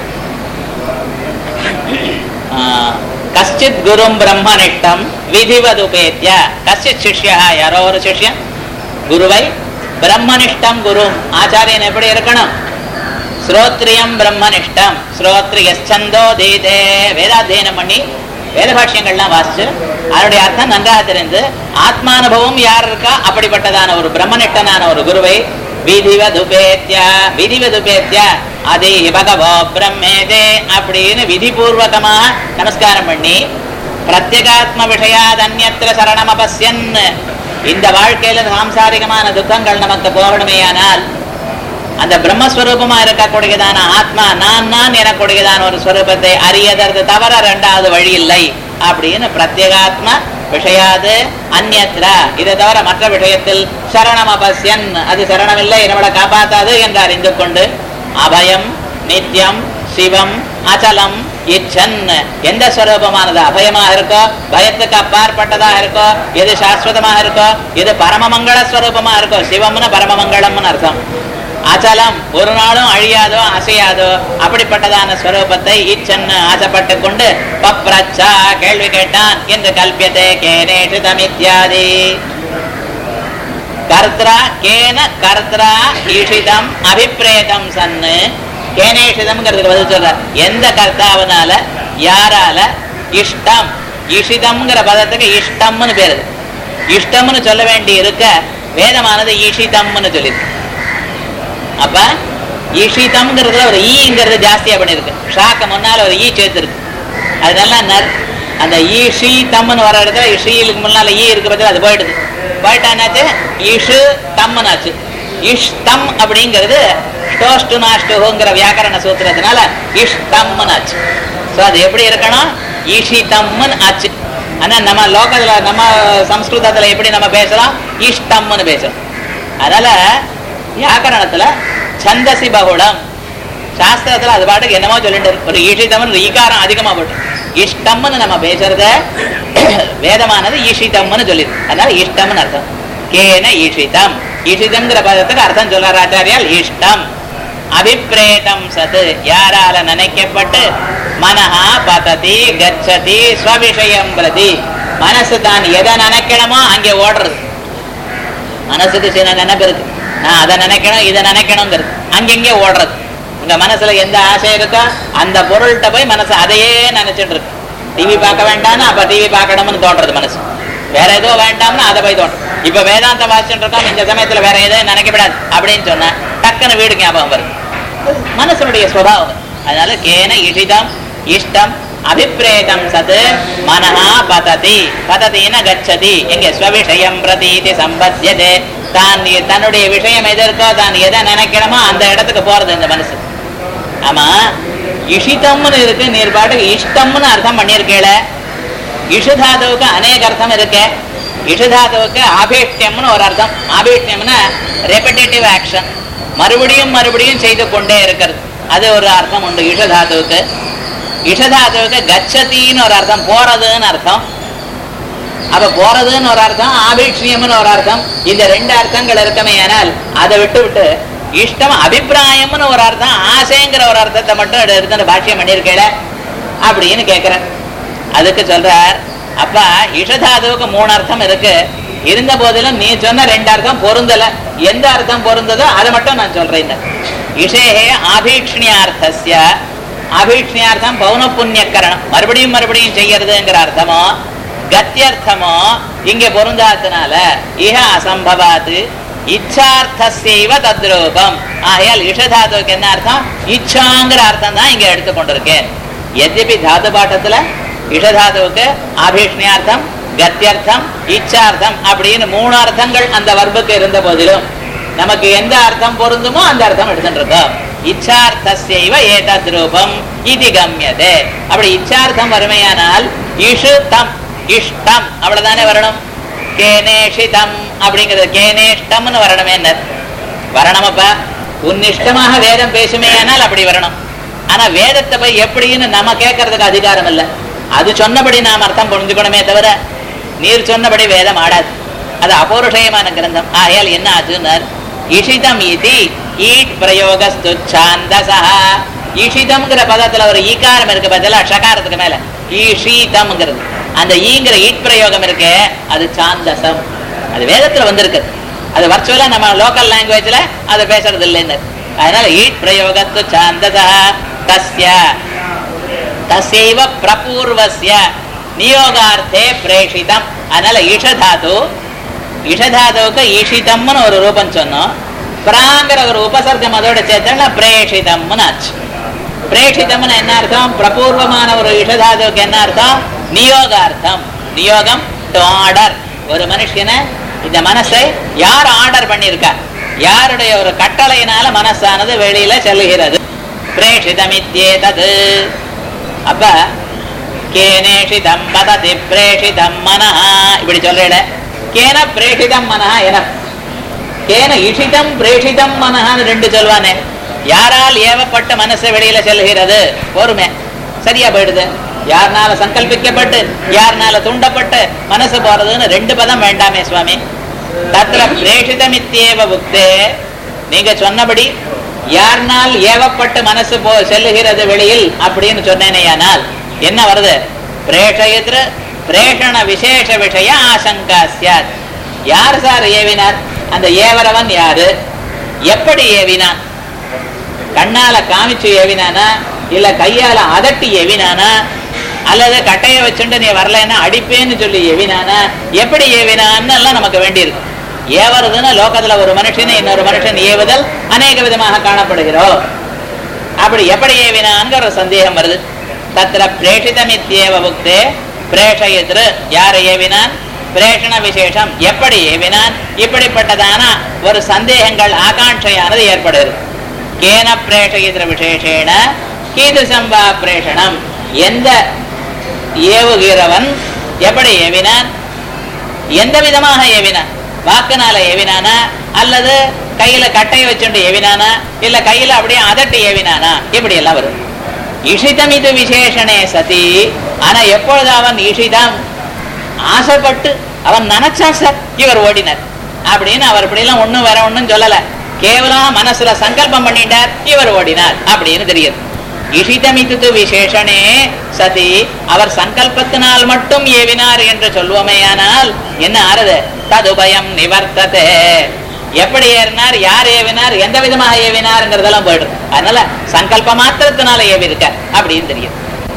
கஷ்டித் குரும் பிரம்மனிஷ்டம் விதிவதுபேத்திய கஷ்டித் சிஷ்யா யாரோ ஒரு சிஷ்யன் குருவை பிரம்மனிஷ்டம் குரும் ஆச்சாரியன் எப்படி இருக்கணும் ஸ்ரோத்ரியம் பிரம்மனிஷ்டம் ஸ்ரோத்ரியச்சந்தோ தீதே வேதாத்தியனம் பண்ணி வேத பாஷ்யங்கள்லாம் வாசிச்சு அதனுடைய அர்த்தம் நன்றாக தெரிந்து ஆத்மானுபவம் யார் இருக்கா அப்படிப்பட்டதான ஒரு பிரம்மனிஷ்டனான ஒரு குருவை விதிவதுபேத்யா விதிவதுபேத்யா அதே பகவோ பிரம்மேதே அப்படின்னு விதிபூர்வகமாக நமஸ்காரம் பண்ணி பிரத்யேகாத்ம விஷயாத் அந்நத்திர சரணம் அபஸ்யன் இந்த வாழ்க்கையில சாம்சாரிகமான துக்கங்கள் நமக்கு போகணுமேயானால் அந்த பிரம்மஸ்வரூபமா இருக்கக்கூடியதான ஆத்மா நான் நான் எனக்கூடியதான ஒரு ஸ்வரூபத்தை அறியதற்கு தவிர ரெண்டாவது வழி இல்லை அப்படின்னு பிரத்யேகாத்ம விஷயாது அந்நத்ரா இதை தவிர மற்ற விஷயத்தில் சரணம் அபஸ்யன் அது சரணம் இல்லை நம்மளை காப்பாத்தாது என்று அறிந்து கொண்டு அபயம் நித்தியம் சிவம் அச்சலம் இச்சன் எந்த ஸ்வரூபமானது அபயமாக இருக்கோ பயத்துக்கு அப்பாற்பட்டதாக இருக்கோ எது சாஸ்வதமாக இருக்கோ எது பரமமங்கள ஸ்வரூபமா இருக்கோ சிவம்னு பரமமங்களம்னு அர்த்தம் அச்சலம் ஒரு நாளும் அழியாதோ அசையாதோ அப்படிப்பட்டதான ஸ்வரூபத்தை இச்சன்னு ஆசைப்பட்டு கொண்டு பப்ரச்சா கேள்வி கேட்டான் என்று கல்பியதே கேனேஷு தமித்யாதி கர்த்ரா கேன கர்த்ரா ஈஷிதம் அபிப்பிரேதம் சன்னு கேனேஷிதம்ங்கிறதுக்கு பதில் சொல்றார் எந்த கர்த்தாவனால யாரால இஷ்டம் இஷிதம்ங்கிற பதத்துக்கு இஷ்டம்னு பேரு இஷ்டம்னு சொல்ல வேண்டி இருக்க வேதமானது ஈஷிதம்னு சொல்லியிருக்கு அப்ப ஈஷிதம்ங்கிறதுல ஒரு ஈங்கிறது ஜாஸ்தியா பண்ணிருக்கு ஷாக்க முன்னால ஒரு ஈ சேர்த்துருக்கு அதனால நர் அந்த ஈஷிதம்னு வர இடத்துல இஷிலுக்கு முன்னால ஈ இருக்கு பத்தில அது போயிடுது போயிட்டானாச்சு இஷு தம்முனாச்சு இஷ்டம் அப்படிங்கிறது ஸ்டோஷ்டு நாஷ்டுங்கிற வியாக்கரண சூத்திரத்தினால இஷ்டம்னு ஸோ அது எப்படி இருக்கணும் ஈஷிதம்னு ஆச்சு ஆனா நம்ம லோகத்துல நம்ம சம்ஸ்கிருதத்துல எப்படி நம்ம பேசலாம் இஷ்டம்னு பேசுறோம் அதனால வியாக்கரணத்துல சந்தசி பகுடம் சாஸ்திரத்துல அது பாட்டுக்கு என்னமோ சொல்லிட்டு இருக்கு. ஒரு ஈஷிதம்னு ஈகாரம் அதிகமா போட்டு இஷ்டம்னு நம்ம பேசுறத வேதமானது ஈஷிதம்னு சொல்லிருக்கு அதனால இஷ்டம்னு அர்த்தம் கேன ஈஷிதம் ஈஷிதம்ங்கிற பதத்துக்கு அர்த்தம் சொல்றார் ஆச்சாரியால் இஷ்டம் அபிப்பிரேதம் சத்து யாரால நினைக்கப்பட்டு மனஹா பததி கச்சதி ஸ்வவிஷயம் பிரதி மனசு தான் எதை நினைக்கணுமோ அங்கே ஓடுறது மனசுக்கு சில நினைப்பு இருக்கு நான் அதை நினைக்கணும் இதை நினைக்கணுங்கிறது அங்கெங்கே ஓடுறது உங்க மனசுல எந்த ஆசை இருக்கோ அந்த பொருள்கிட்ட போய் மனசு அதையே நினைச்சிட்டு இருக்கு டிவி பார்க்க வேண்டாம்னு அப்ப டிவி பார்க்கணும்னு தோன்றது மனசு வேற ஏதோ வேண்டாம்னு அதை போய் தோணும் இப்ப வேதாந்த வாசிச்சுட்டு இருக்கோம் இந்த சமயத்துல வேற எதையும் நினைக்கப்படாது அப்படின்னு சொன்னா டக்குன்னு வீடு ஞாபகம் வருது மனசனுடைய சுபாவம் அதனால கேன இஷிதம் இஷ்டம் அபிப்பிரேதம் சத் மனஹா பததி பததின கச்சதி எங்க ஸ்வவிஷயம் பிரதீதி சம்பத்தியதே தான் தன்னுடைய விஷயம் எது இருக்கோ தான் எதை நினைக்கணுமோ அந்த இடத்துக்கு போறது இந்த மனசு ஆமா இஷிதம்னு இருக்கு நீர் பாட்டுக்கு இஷ்டம்னு அர்த்தம் பண்ணியிருக்கேள இஷுதாதுவுக்கு அநேக அர்த்தம் இருக்கு இஷுதாதுவுக்கு ஆபேஷ்யம்னு ஒரு அர்த்தம் ஆபேஷ்யம்னா ரெப்படேட்டிவ் ஆக்ஷன் மறுபடியும் மறுபடியும் செய்து கொண்டே இருக்கிறது அது ஒரு அர்த்தம் உண்டு இஷுதாதுவுக்கு இஷதாதுவுக்கு கச்சத்தின்னு ஒரு அர்த்தம் போறதுன்னு அர்த்தம் அப்ப போறதுன்னு ஒரு அர்த்தம் ஆபீட்சியம்னு ஒரு அர்த்தம் இந்த ரெண்டு அர்த்தங்கள் இருக்கமே ஆனால் அதை விட்டு விட்டு இஷ்டம் அபிப்பிராயம்னு ஒரு அர்த்தம் ஆசைங்கிற ஒரு அர்த்தத்தை மட்டும் எடுத்து அந்த பாஷ்யம் பண்ணியிருக்கேட அப்படின்னு கேட்கிறேன் அதுக்கு சொல்றார் அப்ப இஷதாதுவுக்கு மூணு அர்த்தம் இருக்கு இருந்த போதிலும் நீ சொன்ன ரெண்டு அர்த்தம் பொருந்தல எந்த அர்த்தம் பொருந்ததோ அதை மட்டும் நான் சொல்றேன் இஷேகே ஆபீக்ஷணியார்த்தஸ்ய ஆபீக்ஷணியார்த்தம் பௌன புண்ணியக்கரணம் மறுபடியும் மறுபடியும் செய்யறதுங்கிற அர்த்தமோ கத்தியர்த்தமோ இங்க பொருந்தாதனால இஹ அசம்பவாத்து இச்சார்த்தசைவ தத்ரூபம் ஆகையால் இஷதாதுவுக்கு என்ன அர்த்தம் இச்சாங்கிற அர்த்தம் தான் இங்க எடுத்துக்கொண்டிருக்கேன் எத்யபி தாது பாட்டத்துல இஷதாதுவுக்கு ஆபீஷ்ணியார்த்தம் கத்தியர்த்தம் இச்சார்த்தம் அப்படின்னு மூணு அர்த்தங்கள் அந்த வர்புக்கு இருந்த போதிலும் நமக்கு எந்த அர்த்தம் பொருந்துமோ அந்த அர்த்தம் எடுத்துட்டு இருக்கோம் இச்சார்த்தசைவ ஏதத் ரூபம் இது கம்யதே அப்படி இச்சார்த்தம் வறுமையானால் இஷுதம் இஷ்டம் அவ்வளவுதானே வரணும் கேனேஷிதம் அப்படிங்கிறது கேனேஷ்டம்னு வரணுமே என்ன வரணுமப்பா உன் இஷ்டமாக வேதம் பேசுமே ஆனால் அப்படி வரணும் ஆனா வேதத்தை போய் எப்படின்னு நம்ம கேட்கறதுக்கு அதிகாரம் இல்லை அது சொன்னபடி நாம் அர்த்தம் புரிஞ்சுக்கணுமே தவிர நீர் சொன்னபடி வேதம் ஆடாது அது அபௌருஷயமான கிரந்தம் ஆகையால் என்ன ஆச்சுன்னார் இஷிதம் இது ஈட் பிரயோகஸ்து சாந்தசா ஈஷிதம்ங்கிற பதத்துல ஒரு ஈகாரம் இருக்கு பதிலா ஷகாரத்துக்கு மேல ஈஷீதம்ங்கிறது அந்த ஈங்கிற ஈட் பிரயோகம் இருக்கு அது சாந்தசம் அது வேதத்துல வந்திருக்கு அது வர்ச்சுவலா நம்ம லோக்கல் லாங்குவேஜ்ல அது பேசுறது இல்லைன்னு அதனால ஈட் பிரயோகத்து சாந்தசா தஸ்ய தசைவ பிரபூர்வஸ்ய நியோகார்த்தே பிரேஷிதம் அதனால ஈஷதாது ஈஷதாதுவுக்கு ஈஷிதம்னு ஒரு ரூபம் சொன்னோம் பிராங்கிற ஒரு உபசர்க்கம் அதோட சேர்த்தா பிரேஷிதம்னு ஆச்சு பிரேஷிதம்னு என்ன அர்த்தம் பிரபூர்வமான ஒரு இஷதாதுவுக்கு என்ன அர்த்தம் நியோகார்த்தம் நியோகம் டு ஆர்டர் ஒரு மனுஷனை இந்த மனசை யார் ஆர்டர் பண்ணியிருக்கா யாருடைய ஒரு கட்டளையினால மனசானது வெளியில செல்லுகிறது பிரேஷிதமித்யேதது அப்ப கேனேஷிதம் பததி பிரேஷிதம் மனஹா இப்படி சொல்றேன் கேன பிரேஷிதம் மனஹா என கேன இஷிதம் பிரேஷிதம் மனஹான்னு ரெண்டு சொல்வானே யாரால் ஏவப்பட்ட மனசு வெளியில செல்கிறது பொறுமை சரியா போயிடுது யாருனால சங்கல்பிக்கப்பட்டு யாருனால தூண்டப்பட்டு மனசு போறதுன்னு ரெண்டு பதம் வேண்டாமே சுவாமி தத்துல பிரேஷிதமித்தேவ புக்தே நீங்க சொன்னபடி யார்னால் ஏவப்பட்டு மனசு போ செல்லுகிறது வெளியில் அப்படின்னு சொன்னேனேயானால் என்ன வருது பிரேஷயத்ரு பிரேஷண விசேஷ விஷய ஆசங்கா சியாத் யார் சார் ஏவினார் அந்த ஏவரவன் யாரு எப்படி ஏவினான் கண்ணால காமிச்சு ஏவினானா இல்ல கையால அதட்டி ஏவினானா அல்லது கட்டைய வச்சுட்டு நீ வரலைன்னா அடிப்பேன்னு சொல்லி ஏவினானா எப்படி ஏவினான்னு எல்லாம் நமக்கு வேண்டியிருக்கு ஏவறதுன்னா லோகத்துல ஒரு மனுஷனை இன்னொரு மனுஷன் ஏவுதல் அநேக விதமாக காணப்படுகிறோம் அப்படி எப்படி ஏவினான்ங்கிற ஒரு சந்தேகம் வருது தத்திர பிரேஷிதமித்யேவ புக்தே பிரேஷயத்ரு யாரை ஏவினான் பிரேஷண விசேஷம் எப்படி ஏவினான் இப்படிப்பட்டதான ஒரு சந்தேகங்கள் ஆகாங்கையானது ஏற்படுகிறது கேன பிரேஷயித்திர விசேஷேன கீதசம் வா பிரேஷணம் எந்த ஏவுகிறவன் எப்படி ஏவினான் எந்த விதமாக ஏவினான் வாக்குனால ஏவினானா அல்லது கையில கட்டையை வச்சுட்டு ஏவினானா இல்ல கையில அப்படியே அதட்டி ஏவினானா இப்படி எல்லாம் வரும் இஷிதம் இது விசேஷனே சதி ஆனா எப்பொழுது அவன் இஷிதம் ஆசைப்பட்டு அவன் நினைச்சா சார் இவர் ஓடினார் அப்படின்னு அவர் இப்படி எல்லாம் ஒண்ணும் வேற ஒண்ணும் சொல்லல கேவலம் மனசுல சங்கல்பம் பண்ணிட்டார் இவர் ஓடினார் அப்படின்னு தெரியுது இஷிதமித்து விசேஷனே சதி அவர் சங்கல்பத்தினால் மட்டும் ஏவினார் என்று சொல்வோமேயானால் என்ன ஆறுது ததுபயம் நிவர்த்ததே எப்படி ஏறினார் யார் ஏவினார் எந்த விதமாக ஏவினார்ங்கிறதெல்லாம் போயிடும் அதனால சங்கல்ப மாத்திரத்தினால ஏவி இருக்கார் அப்படின்னு தெரியும்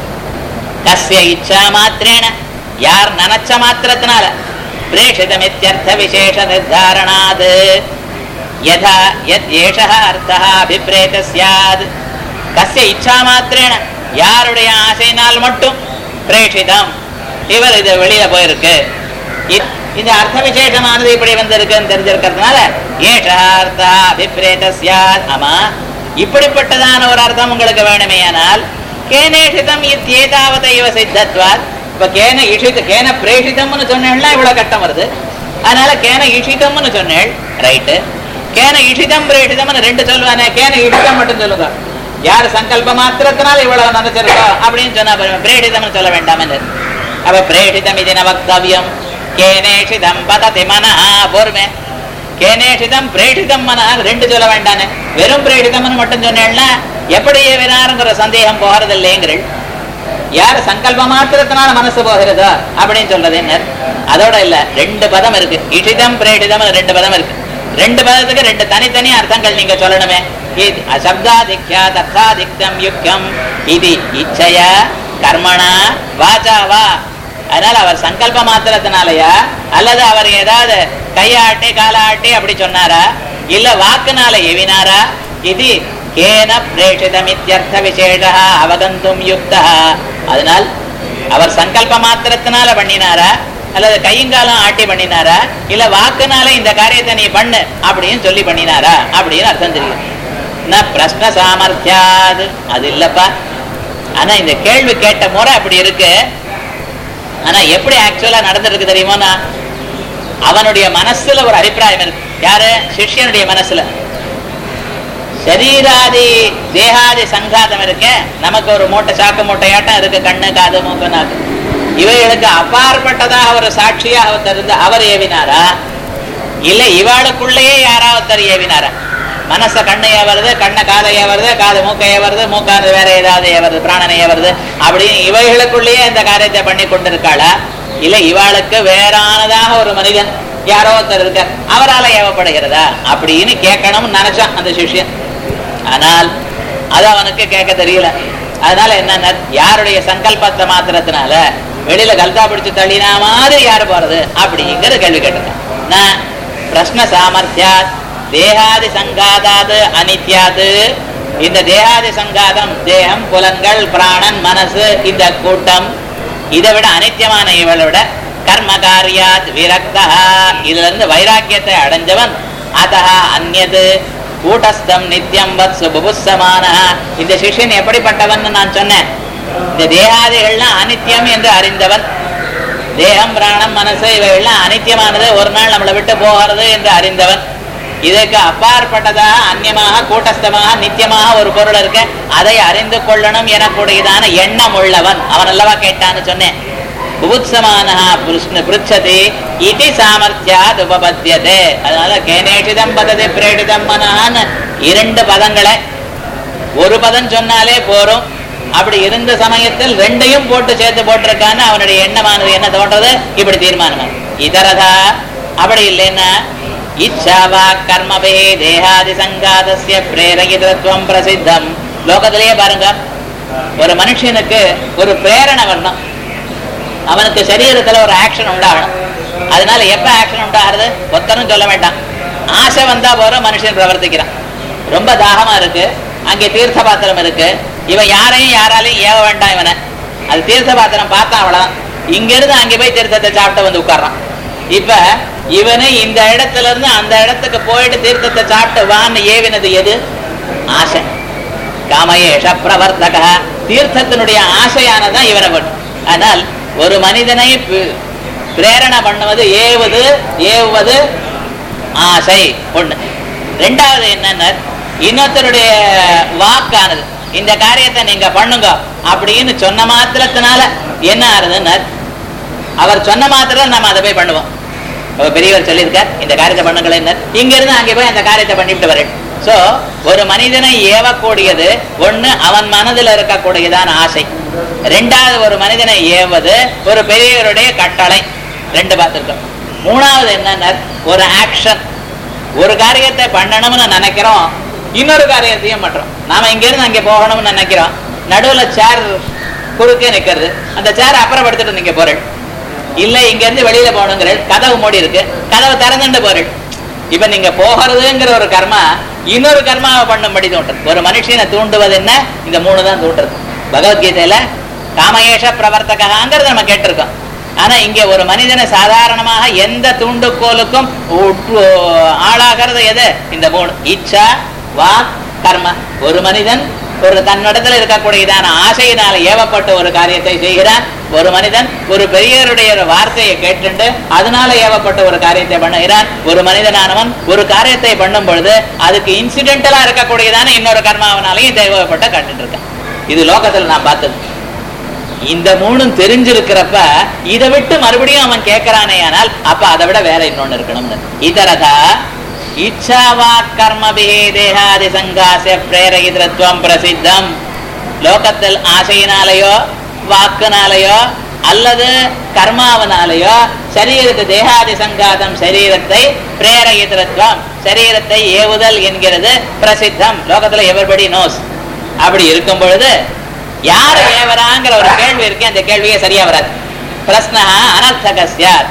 கஸ்ய இச்சா மாத்திரேன யார் நினைச்ச மாத்திரத்தினால பிரேஷிதமித்யர்த்த விசேஷ நிர்தாரணாத் யதா யத் ஏஷः அர்த்தः அபிப்ரேத ஸ்யாத் கசிய இச்சா மாத்திரேன யாருடைய ஆசையினால் மட்டும் பிரேஷிதம் இவர் இது வெளியில போயிருக்கு இ- இந்த அர்த்த விசேஷமானது இப்படி வந்திருக்குன்னு தெரிஞ்சிருக்கிறதுனால ஏஷார்த்தா அபிப்பிரேத சியாத் ஆமா இப்படிப்பட்டதான ஒரு அர்த்தம் உங்களுக்கு வேணுமேயானால் கேனேஷிதம் இத்தியேதாவது இவ சித்தத்வாத் இப்ப கேன இஷித கேன பிரேஷிதம்னு சொன்னேன்னா இவ்வளவு கட்டம் வருது அதனால கேன இஷிதம்னு சொன்னேள் ரைட்டு கேன இஷிதம் பிரேஷிதம்னு ரெண்டு சொல்லுவானே கேன இஷிதம் மட்டும் சொல்லுங்க யார் சங்கல்ப மாத்திரத்தினால இவ்வளவு நினைச்சிருக்கோ அப்படின்னு சொன்னா போதும். பிரேஷிதம்னு சொல்ல வேண்டாம் அப்ப பிரேஷிதம் இது வக்தவியம் கேனேஷிதம் பததி மனஹ பொறுமை கேனேஷிதம் பிரேஷிதம் மனஹ ரெண்டு சொல்ல வேண்டானே வெறும் பிரேஷிதம்னு மட்டும் சொன்னேன்னா எப்படி ஏவினாருங்கிற சந்தேகம் போகிறது இல்லைங்கிறள் யார் சங்கல்ப மாத்திரத்தினால மனசு போகிறதோ அப்படின்னு சொல்றது என்ன அதோட இல்ல ரெண்டு பதம் இருக்கு இஷிதம் பிரேஷிதம் ரெண்டு பதம் இருக்கு ரெண்டு பதத்துக்கு ரெண்டு தனித்தனி அர்த்தங்கள் நீங்க சொல்லணுமே இது அசப்தாதிக்யா தர்த்தாதிக்தம் யுக்தம் இது இச்சய கர்மணா வாச்சாவா அதனால அவர் சங்கல்ப மாத்திரத்தினாலயா அல்லது அவர் ஏதாவது கையாட்டி காலாட்டி அப்படி சொன்னாரா இல்ல வாக்குனால எவினாரா இது கேன பிரேஷிதமித்யர்த்த விசேஷா அவகந்தும் யுக்தா அதனால் அவர் சங்கல்ப மாத்திரத்தினால பண்ணினாரா அல்லது கையங்காலம் ஆட்டி பண்ணினாரா இல்ல வாக்குனால இந்த காரியத்தை நீ பண்ணு அப்படின்னு சொல்லி பண்ணினாரா அப்படின்னு அர்த்தம் தெரியும் ந பிரஷ்ன சாமர்த்தியாது அது இல்லப்பா ஆனா இந்த கேள்வி கேட்ட முறை அப்படி இருக்கு ஆனா எப்படி ஆக்சுவலா நடந்திருக்கு தெரியுமோனா அவனுடைய மனசுல ஒரு அபிப்பிராயம் இருக்கு யாரு சிஷ்யனுடைய மனசுல சரீராதி தேகாதி சங்காதம் இருக்கு நமக்கு ஒரு மூட்டை சாக்கு மூட்டையாட்டம் இருக்கு கண்ணு காது மூக்கு நாக்கு இவைகளுக்கு அப்பாற்பட்டதாக ஒரு சாட்சியாக அவர் இருந்து அவர் ஏவினாரா இல்ல இவாளுக்குள்ளேயே யாராவது ஒருத்தர் ஏவினாரா மனச கண்ணு ஏவருது கண்ணை காதை ஏவருது காது மூக்கை ஏவருது மூக்கானது வேற ஏதாவது ஏவருது பிராணனை ஏவருது அப்படின்னு இவைகளுக்குள்ளேயே இந்த காரியத்தை பண்ணி கொண்டிருக்காளா இல்ல இவாளுக்கு வேறானதாக ஒரு மனிதன் யாரோ ஒருத்தர் இருக்கார் அவரால ஏவப்படுகிறதா அப்படின்னு கேட்கணும்னு நினைச்சான் அந்த சிஷ்யன் ஆனால் அது அவனுக்கு கேட்க தெரியல அதனால என்னன்னா யாருடைய சங்கல்பத்தை மாத்திரத்தினால வெளியில கல்தா பிடிச்சு தள்ளினா மாதிரி யாரு போறது அப்படிங்கிற கேள்வி கேட்டிருக்கான் நான் பிரஷ்ன சாமர்த்தியாத் தேகாதி சங்காதாது அனித்யாது இந்த தேகாதி சங்காதம் தேகம் புலன்கள் பிராணன் மனசு இந்த கூட்டம் இதை விட அனித்தியமான இவளை விட கர்ம காரியாத் விரக்தா இதுல இருந்து வைராக்கியத்தை அடைஞ்சவன் அதா அந்நது கூட்டஸ்தம் நித்தியம் வத் சுபுசமான இந்த சிஷ்யன் எப்படிப்பட்டவன் நான் சொன்னேன் இந்த தேகாதிகள்லாம் அனித்தியம் என்று அறிந்தவன் தேகம் பிராணம் மனசு இவைகள்லாம் அனித்தியமானது ஒரு நாள் நம்மளை விட்டு போகிறது என்று அறிந்தவன் இதற்கு அப்பாற்பட்டதாக அந்நியமாக கூட்டஸ்தமாக நித்தியமாக ஒரு பொருள் இருக்கு அதை அறிந்து கொள்ளணும் எனக்கூடியதான எண்ணம் உள்ளவன் அவன் அல்லவா கேட்டான்னு சொன்னேன் புபுத்சமான பிருச்சதி இதி சாமர்த்தியாத் உபபத்தியதே அதனால கேனேஷிதம் பததி பிரேடிதம் மனஹான்னு இரண்டு பதங்களை ஒரு பதம் சொன்னாலே போரும் அப்படி இருந்த சமயத்தில் ரெண்டையும் போட்டு சேர்த்து போட்டிருக்கான்னு அவனுடைய எண்ணமானது என்ன தோன்றது இப்படி தீர்மானம் இதரதா அப்படி இல்லைன்னா இச்சாவா கர்மபே தேகாதி சங்காதஸ்ய பிரேரகிதத்துவம் பிரசித்தம் லோகத்திலேயே பாருங்க ஒரு மனுஷனுக்கு ஒரு பிரேரணை வரணும் அவனுக்கு சரீரத்துல ஒரு ஆக்ஷன் உண்டாகணும் அதனால எப்ப ஆக்ஷன் உண்டாகிறது ஒத்தனும் சொல்ல வேண்டாம் ஆசை வந்தா போற மனுஷன் பிரவர்த்திக்கிறான் ரொம்ப தாகமா இருக்கு அங்கே தீர்த்த பாத்திரம் இருக்கு இவன் யாரையும் யாராலையும் ஏவ வேண்டாம் இவனை அது தீர்த்த பாத்திரம் பார்த்தா அவ்வளவுதான் இங்க இருந்து அங்கே போய் தீர்த்தத்தை சாப்பிட்டு வந்து உட்கார்றான் இப்ப இவனு இந்த இடத்துல இருந்து அந்த இடத்துக்கு போயிட்டு தீர்த்தத்தை சாப்பிட்டு வான்னு ஏவினது எது ஆசை காமயேஷ பிரவர்த்தக தீர்த்தத்தினுடைய ஆசையானதான் இவனை பண்ணும் ஆனால் ஒரு மனிதனை பி- பிரேரணை பண்ணுவது ஏவுவது ஏவுவது ஆசை ஒண்ணு ரெண்டாவது என்னன்னா இன்னொருத்தருடைய வாக்கானது இந்த காரியத்தை நீங்க பண்ணுங்க அப்படின்னு சொன்ன மாத்திரத்தினால என்ன ஆறுதுன்னா அவர் சொன்ன மாத்திரம் நம்ம அதை போய் பண்ணுவோம் அவர் பெரியவர் சொல்லியிருக்கார் இந்த காரியத்தை பண்ணுங்களேன் இங்க இருந்து அங்கே போய் அந்த காரியத்தை பண்ணிட்டு வரேன் சோ ஒரு மனிதனை ஏவக்கூடியது ஒண்ணு அவன் மனதில் இருக்கக்கூடியதான ஆசை ரெண்டாவது ஒரு மனிதனை ஏவது ஒரு பெரியவருடைய கட்டளை ரெண்டு பார்த்திருக்கோம் மூணாவது என்னன்னா ஒரு ஆக்ஷன் ஒரு காரியத்தை பண்ணணும்னு நினைக்கிறோம் இன்னொரு காரியத்தையும் பண்றோம் நாம இங்க இருந்து அங்கே போகணும்னு நினைக்கிறோம் நடுவுல சேர் குறுக்கே நிக்கிறது அந்த சேர் அப்புறப்படுத்திட்டு நீங்க போறேன் இல்ல இங்க இருந்து வெளியில போகணுங்கிற கதவு மூடி இருக்கு கதவு திறந்துட்டு போறேன் இப்ப நீங்க போகிறதுங்கிற ஒரு கர்மா இன்னொரு கர்மாவை பண்ணும்படி தோன்றது ஒரு மனுஷனை தூண்டுவது என்ன இந்த மூணு தான் தூண்டுறது பகவத்கீதையில காமயேஷ பிரவர்த்தகாங்கிறத நம்ம கேட்டிருக்கோம் ஆனா இங்க ஒரு மனிதனை சாதாரணமாக எந்த தூண்டுகோலுக்கும் உட்பு- ஆளாகிறது எது இந்த மூணு இச்சா வாக் கர்ம ஒரு மனிதன் ஒரு தன்னிடத்துல இருக்கக்கூடியதான ஆசையினால ஏவப்பட்ட ஒரு காரியத்தை செய்கிறான் ஒரு மனிதன் ஒரு பெரியவருடைய ஒரு வார்த்தையை கேட்டுண்டு அதனால ஏவப்பட்ட ஒரு காரியத்தை பண்ணுகிறான் ஒரு மனிதனானவன் ஒரு காரியத்தை பண்ணும் பொழுது அதுக்கு இன்சிடென்டலா இருக்கக்கூடியதான இன்னொரு கர்மாவனாலையும் தேவைப்பட்ட காட்டுட்டு இருக்கான் இது லோகத்துல நான் பார்த்தது இந்த மூணும் தெரிஞ்சிருக்கிறப்ப இதை விட்டு மறுபடியும் அவன் கேட்கிறானே ஆனால் அப்ப அதை விட வேற இன்னொன்னு இருக்கணும்னு இதரதா இச்சாவா கர்மபிஹே தேகாதி சங்காச பிரேரகிதத்துவம் பிரசித்தம் லோகத்தில் ஆசையினாலேயோ வாக்குனாலேயோ அல்லது கர்மாவனாலேயோ சரீரத்து தேகாதி சங்காதம் சரீரத்தை பிரேரகிதத்துவம் சரீரத்தை ஏவுதல் என்கிறது பிரசித்தம் லோகத்துல எவர்படி நோஸ் அப்படி இருக்கும் பொழுது யார் ஏவராங்கிற ஒரு கேள்வி இருக்கு அந்த கேள்வியே சரியா வராது பிரஸ்னா அனர்த்தகஸ்யாத்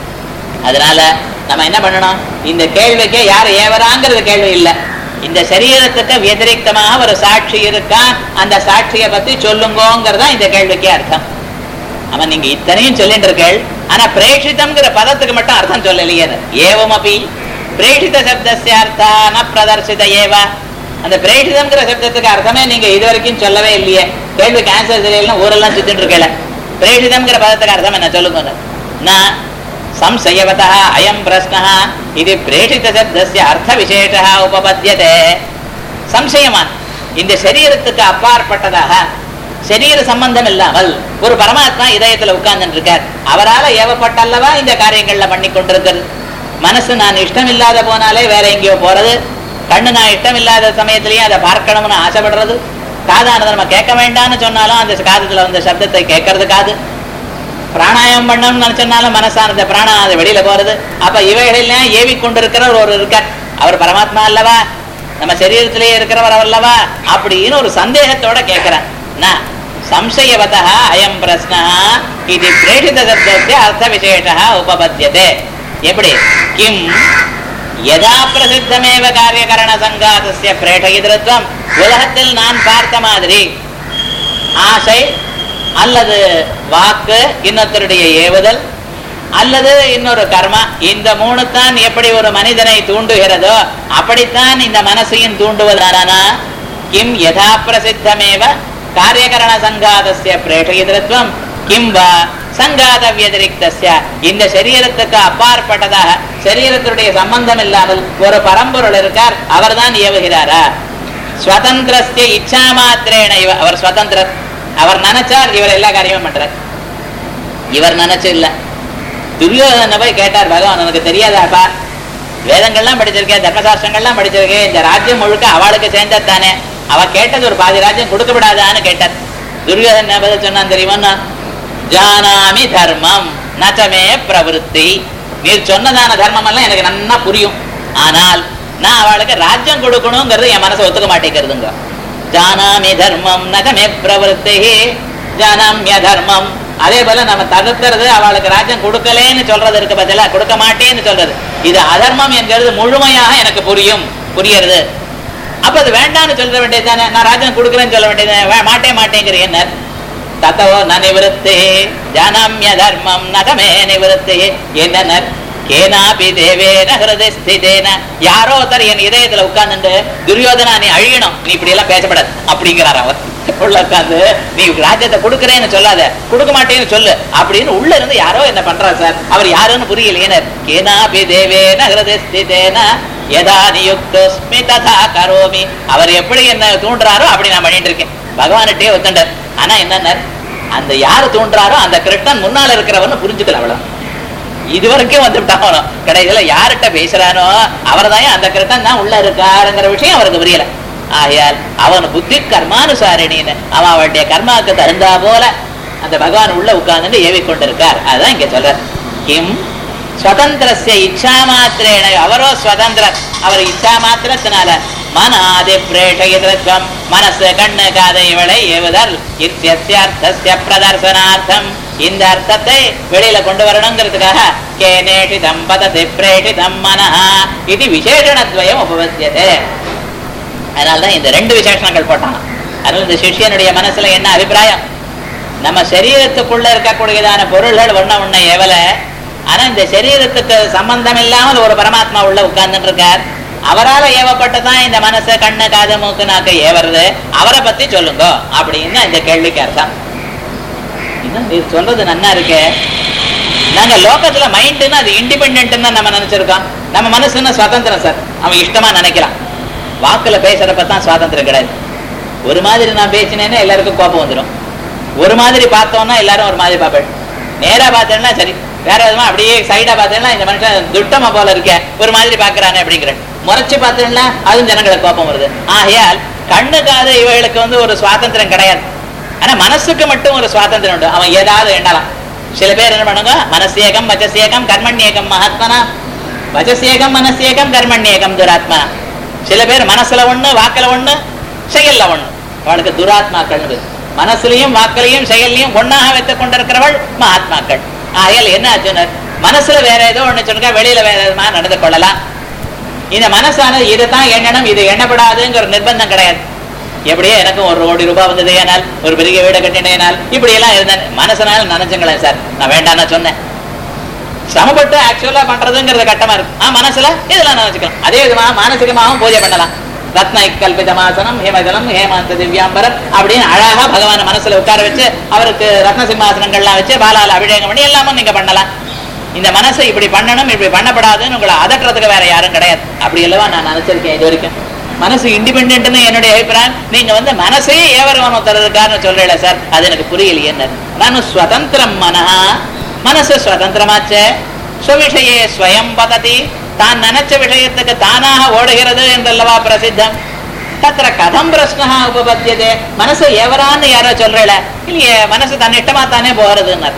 அதனால நம்ம என்ன பண்ணணும் இந்த கேள்விக்கு யார் ஏவராங்கிறது கேள்வி இல்லை இந்த சரீரத்துக்கு வதிரிக்தமாக ஒரு சாட்சி இருக்கா அந்த சாட்சியை பத்தி சொல்லுங்கோங்கிறதா இந்த கேள்விக்கே அர்த்தம் ஆமா நீங்க இத்தனையும் சொல்லிட்டு இருக்கேள் ஆனா பிரேஷிதம்ங்கிற பதத்துக்கு மட்டும் அர்த்தம் சொல்லலையே ஏவமபி பிரேஷித சப்தஸ்ய அர்த்தா ந பிரதர்சித ஏவ அந்த பிரேஷிதம்ங்கிற சப்தத்துக்கு அர்த்தமே நீங்க இது வரைக்கும் சொல்லவே இல்லையே கேள்விக்கு ஆன்சர் தெரியல ஊரெல்லாம் சுத்திட்டு இருக்கல பிரேஷிதம்ங்கிற பதத்துக்கு அர்த்தம் என்ன சொல்லுங்க நான் संशयवतः अयं प्रश्नः इति प्रेषितशब्दस्य अर्थविशेषः उपपद्यते சம்சயமான் இந்த சரீரத்துக்கு அப்பாற்பட்டதாக சரீர சம்பந்தம் இல்லாமல் ஒரு பரமாத்மா இதயத்துல உட்கார்ந்துட்டு இருக்கார் அவரால ஏவப்பட்டல்லவா இந்த காரியங்கள்ல பண்ணி கொண்டிருக்கிறது மனசு நான் இஷ்டம் இல்லாத போனாலே வேற எங்கேயோ போறது கண்ணு நான் இஷ்டம் இல்லாத சமயத்திலயும் அதை பார்க்கணும்னு ஆசைப்படுறது காதானதை நம்ம கேட்க வேண்டாம்னு சொன்னாலும் அந்த காதுல வந்த சப்தத்தை கேட்கறது காது பிராணாயாமம் பண்ணணும்னு நினைச்சனாலும் மனசானது பிராணானது வெளியில போறது அப்ப இவைகளெல்லாம் ஏவி கொண்டிருக்கிறவர் ஒரு இருக்கார் அவர் பரமாத்மா அல்லவா நம்ம சரீரத்திலேயே இருக்கிறவர் அல்லவா அப்படின்னு ஒரு சந்தேகத்தோட கேட்கிறேன் நான் சம்சயவதா அயம் பிரஸ்னா இது பிரேஷித சப்தஸ்ய அர்த்த விசேஷா உபபத்தியதே எப்படி கிம் யதா பிரசித்தமேவ காரியகரண சங்காதஸ்ய பிரேஷயிதிருத்வம் உலகத்தில் நான் பார்த்த மாதிரி ஆசை அல்லது வாக்கு இன்னொருத்தருடைய ஏவுதல் அல்லது இன்னொரு கர்மா இந்த மூணு தான் எப்படி ஒரு மனிதனை தூண்டுகிறதோ அப்படித்தான் இந்த மனசையும் தூண்டுவதானா கிம் யதா பிரசித்தமேவ காரியகரண சங்காதஸ்ய பிரேஷயிதிருத்வம் கிம் வா சங்காத வியதிரிக்தஸ்ய இந்த சரீரத்துக்கு அப்பாற்பட்டதாக சரீரத்துடைய சம்பந்தம் இல்லாமல் ஒரு பரம்பொருள் இருக்கார் அவர்தான் ஏவுகிறாரா ஸ்வதந்திரஸ்ய இச்சா மாத்திரேன இவ அவர் ஸ்வதந்திரர் அவர் நினைச்சார் இவர் எல்லா காரியமும் பண்றார் இவர் நினைச்சு இல்ல துரியோதன போய் கேட்டார் பகவான் உனக்கு தெரியாதாப்பா வேதங்கள்லாம் படிச்சிருக்கேன் தர்மசாஸ்திரங்கள்லாம் படிச்சிருக்கேன் இந்த ராஜ்யம் முழுக்க அவளுக்கு சேர்ந்தது தானே அவ கேட்டது ஒரு பாதி ராஜ்யம் கொடுக்கப்படாதான்னு கேட்டார் துரியோதன பதில் சொன்னான் தெரியுமா ஜானாமி தர்மம் நச்சமே பிரவருத்தி நீர் சொன்னதான தர்மம் எல்லாம் எனக்கு நன்னா புரியும் ஆனால் நான் அவளுக்கு ராஜ்யம் கொடுக்கணுங்கிறது என் மனசை ஒத்துக்க மாட்டேங்கிறதுங்க ஜானாமி தர்மம் நகமே பிரவருத்தி ஜானாமிய தர்மம் அதே போல நம்ம தடுக்கிறது அவளுக்கு ராஜ்யம் கொடுக்கலேன்னு சொல்றது இருக்கு பதிலா கொடுக்க மாட்டேன்னு சொல்றது இது அதர்மம் என்கிறது முழுமையாக எனக்கு புரியும் புரியறது அப்ப அது வேண்டாம்னு சொல்ல வேண்டியதுதானே நான் ராஜ்யம் கொடுக்குறேன்னு சொல்ல வேண்டியது மாட்டே மாட்டேங்கிற என்ன தத்தோ ந நிவருத்தே ஜானாமிய தர்மம் நகமே நிவருத்தே என்ன கேனாபி தேவேன ஹிருதய ஸ்திதேன யாரோ ஒருத்தர் என் இதயத்துல உட்கார்ந்துட்டு துரியோதனா நீ அழியணும் நீ இப்படி எல்லாம் பேசப்படாது அப்படிங்கிறார் அவர் உள்ள உட்கார்ந்து நீ ராஜ்யத்தை கொடுக்கறேன்னு சொல்லாத கொடுக்க மாட்டேன்னு சொல்லு அப்படின்னு உள்ள இருந்து யாரோ என்ன பண்றார் சார் அவர் யாருன்னு புரியலையே கேனாபி தேவேன ஹிருதய ஸ்திதேன யதா நியுக்தோஸ்மி ததா கரோமி அவர் எப்படி என்ன தூண்டுறாரோ அப்படி நான் பண்ணிட்டு இருக்கேன் பகவான்கிட்டே ஒத்துண்டார் ஆனா என்னன்னா அந்த யாரு தூண்டுறாரோ அந்த கிருஷ்ணன் முன்னால இருக்கிறவன்னு புரிஞ்சுக்கல அவ்வளவு இது வரைக்கும் வந்துட்டான் அவனும் கடைசியில யார்கிட்ட பேசுறானோ அவர் தான் அந்த கிருஷ்ணன் தான் உள்ள இருக்காருங்கிற விஷயம் அவருக்கு புரியல ஆகையால் அவன் புத்தி கர்மானுசாரிணின்னு அவன் அவனுடைய கர்மாவுக்கு தகுந்தா போல அந்த பகவான் உள்ள உட்கார்ந்துட்டு ஏவி கொண்டிருக்கார் அதுதான் இங்க சொல்ற கிம் ஸ்வதந்திரஸ்ய இச்சா மாத்திரேன அவரோ ஸ்வதந்திரர் அவர் இச்சா மாத்திரத்தினால மனாதி பிரேஷயித்வம் மனசு கண்ணு காதை இவளை ஏவுதல் இத்தியர்த்தஸ்ய பிரதர்சனார்த்தம் இந்த அர்த்தத்தை வெளியில கொண்டு வரணுங்கிறதுக்காக கேனேஷி தம்பததி பிரேஷி தம்மனஹா இது விசேஷணத்வயம் உபபத்தியதே அதனால்தான் இந்த ரெண்டு விசேஷணங்கள் போட்டான் அதனால இந்த சிஷ்யனுடைய மனசுல என்ன அபிப்பிராயம் நம்ம சரீரத்துக்குள்ள இருக்கக்கூடியதான பொருள்கள் ஒண்ண ஒண்ண ஏவல ஆனா இந்த சரீரத்துக்கு சம்பந்தம் இல்லாமல் ஒரு பரமாத்மா உள்ள உட்கார்ந்துட்டு இருக்கார் அவரால ஏவப்பட்டதான் இந்த மனசு கண்ணு காது மூக்கு நாக்கு ஏவறது அவரை பத்தி சொல்லுங்க அப்படின்னு இந்த கேள்விக்கு அர்த்தம் இன்னும் நீ சொல்றது நன்னா இருக்கே நாங்க லோகத்துல மைண்டுன்னு அது இண்டிபெண்ட்னு நம்ம நினைச்சிருக்கோம் நம்ம மனசுன்னு சுதந்திரம் சார் அவன் இஷ்டமா நினைக்கிறான் வாக்குல பேசுறப்ப தான் சுவாதந்திரம் கிடையாது ஒரு மாதிரி நான் பேசினேன்னா எல்லாருக்கும் கோபம் வந்துடும் ஒரு மாதிரி பார்த்தோம்னா எல்லாரும் ஒரு மாதிரி பார்ப்பேன் நேரா பார்த்தேன்னா சரி வேற விதமா அப்படியே சைடா பார்த்தேன்னா இந்த மனுஷன் துட்டமா போல இருக்க ஒரு மாதிரி பாக்குறானே அப்படிங்கிற முறைச்சு பார்த்தேன்னா அதுவும் ஜனங்களுக்கு கோபம் வருது ஆகையால் கண்ணு காது இவைகளுக்கு வந்து ஒரு சுவாதந்திரம் கிடையாது ஆனா மனசுக்கு மட்டும் ஒரு சுவாதந்திரம் உண்டு அவன் ஏதாவது எண்ணலாம் சில பேர் என்ன பண்ணுங்க மனசேகம் வச்சசேகம் கர்மண்யேகம் மகாத்மனா வச்சசேகம் மனசேகம் கர்மண்யேகம் துராத்மா சில பேர் மனசுல ஒண்ணு வாக்குல ஒண்ணு செயல்ல ஒண்ணு அவளுக்கு துராத்மாக்கள் மனசுலயும் வாக்குலையும் செயல்லையும் ஒன்னாக வைத்துக் கொண்டிருக்கிறவள் மகாத்மாக்கள் ஆகையால் என்ன ஆச்சுன்னு மனசுல வேற ஏதோ ஒண்ணு சொல்லுங்க வெளியில வேற விதமா நடந்து கொள்ளலாம் இந்த மனசானது இதைத்தான் எண்ணணும் இது எண்ணப்படாதுங்கிற நிர்பந்தம் கிடையாது எப்படியோ எனக்கும் ஒரு கோடி ரூபாய் வந்தது ஏனால் ஒரு பெரிய வீடை கட்டினேனால் இப்படி எல்லாம் இருந்தேன் மனசனால நினைச்சுங்களேன் சார் நான் வேண்டாம்னு சொன்னேன் சமப்பட்டு ஆக்சுவலா பண்றதுங்கிறது கட்டமா இருக்கு ஆ மனசுல இதெல்லாம் நினைச்சுக்கலாம் அதே விதமா மானசிகமாகவும் பூஜை பண்ணலாம் ரத்ன கல்பிதமாசனம் ஹேமஜலம் ஹேமாந்த திவ்யாம்பரம் அப்படின்னு அழகா பகவான் மனசுல உட்கார வச்சு அவருக்கு ரத்ன சிம்மாசனங்கள்லாம் வச்சு பாலால அபிஷேகம் பண்ணி எல்லாமும் நீங்க பண்ணலாம் இந்த மனசை இப்படி பண்ணணும் இப்படி பண்ணப்படாதுன்னு உங்களை அதட்டுறதுக்கு வேற யாரும் கிடையாது அப்படி அல்லவா நான் நினைச்சிருக்கேன் இது வரைக்கும் மனசு இண்டிபெண்ட்னு என்னுடைய அபிப்பிராயம் நீங்க வந்து மனசையே ஏவரவனம் தரதுக்காரன்னு சொல்றீங்களா சார் அது எனக்கு புரியலையே நான் சுதந்திரம் மனஹா மனசு சுதந்திரமாச்சே சுவிஷயே ஸ்வயம் பததி தான் நினைச்ச விஷயத்துக்கு தானாக ஓடுகிறது என்றல்லவா பிரசித்தம் தத்திர கதம் பிரஷ்னா உபபத்தியதே மனசு எவரான்னு யாரோ சொல்றல இல்லையே மனசு தன்னிட்டமா தானே போறதுன்னு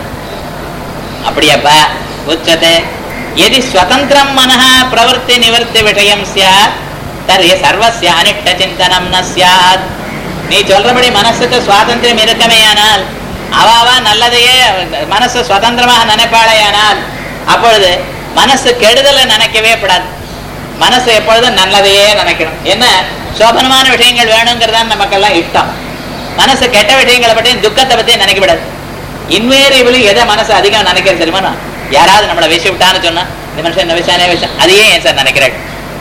அப்படியாப்பா உச்சதே எதி ஸ்வதந்திரம் மனஹ பிரவருத்தி நிவர்த்தி விஷயம் சியாத் தர்ஹி சர்வஸ்ய அனிஷ்ட சிந்தனம் ந சியாத் நீ சொல்றபடி மனசுக்கு சுவாதந்திரம் இருக்கமேயானால் அவாவா நல்லதையே மனசு சுதந்திரமாக நினைப்பாளையானால் அப்பொழுது மனசு கெடுதலை நினைக்கவே கூடாது மனசு எப்பொழுதும் நல்லதையே நினைக்கணும் என்ன சோபனமான விஷயங்கள் வேணுங்கிறதான் நமக்கெல்லாம் இஷ்டம் மனசு கெட்ட விஷயங்களை பற்றி துக்கத்தை பத்தி நினைக்கக்கூடாது இன்வேரியபிளி எதை மனசு அதிகம் நினைக்கிறது தெரியுமா யாராவது நம்மளை விஷய விட்டான்னு சொன்னா இந்த மனுஷன் என்ன விஷயம் விஷயம் அதையே ஏன் சார் நினைக்கிறாள்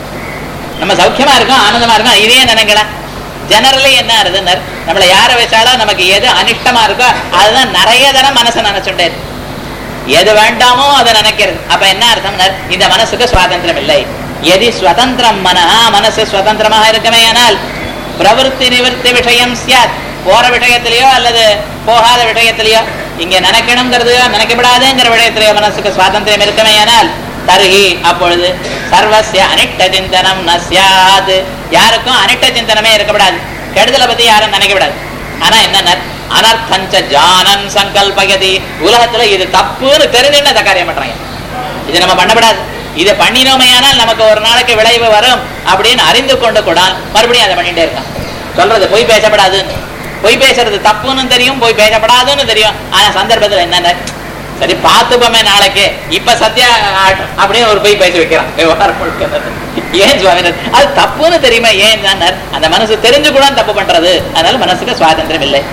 நம்ம சௌக்கியமா இருக்கோம் ஆனந்தமா இருக்கோம் இதையே நினைக்கலாம் ஜெனரலி என்ன ஆகுதுன்னு நம்மளை யார வச்சாலும் நமக்கு எது அனிஷ்டமா இருக்கோ அதுதான் நிறைய தரம் மனசை நினைச்சுட்டே இருக்கு. எது வேண்டாமோ அதை நினைக்கிறது அப்ப என்ன அர்த்தம்னா இந்த மனசுக்கு சுவாதந்திரம் இல்லை எதி சுதந்திரம் மனஹா மனசு சுதந்திரமாக இருக்கமே ஆனால் பிரவருத்தி நிவர்த்தி விஷயம் சியாத் போற விஷயத்திலேயோ அல்லது போகாத விஷயத்திலேயோ இங்க நினைக்கணுங்கிறது நினைக்கப்படாதுங்கிற விஷயத்திலேயோ மனசுக்கு சுவாதந்திரம் இருக்கமே ஆனால் தருகி அப்பொழுது சர்வசிய அனிட்ட சிந்தனம் நசியாது யாருக்கும் அனிட்ட சிந்தனமே இருக்கக்கூடாது கெடுதலை பத்தி யாரும் நினைக்கப்படாது ஆனா என்ன அனர்த்தஞ்ச ஜானன் சங்கல்பகதி உலகத்துல இது தப்புன்னு தெரிஞ்சுன்னு அந்த காரியம் பண்றாங்க இது நம்ம பண்ணப்படாது இதை பண்ணினோமையானால் நமக்கு ஒரு நாளைக்கு விளைவு வரும் அப்படின்னு அறிந்து கொண்டு கூட மறுபடியும் அதை பண்ணிட்டே இருக்கான் சொல்றது பொய் பேசப்படாதுன்னு பொய் பேசுறது தப்புன்னு தெரியும் பொய் பேசப்படாதுன்னு தெரியும் ஆனா சந்தர்ப்பத்துல என்னென்ன சரி பார்த்துப்போமே நாளைக்கு இப்ப சத்யா ஆட்டம் அப்படின்னு ஒரு போய் பேசி வைக்கிறான் விவகாரம் முழுக்க ஏன் சுவாமி அது தப்புன்னு தெரியுமா ஏன் அந்த மனசு தெரிஞ்சு கூட தப்பு பண்றது அதனால மனசுக்கு சுவாதந்திரம் இல்லை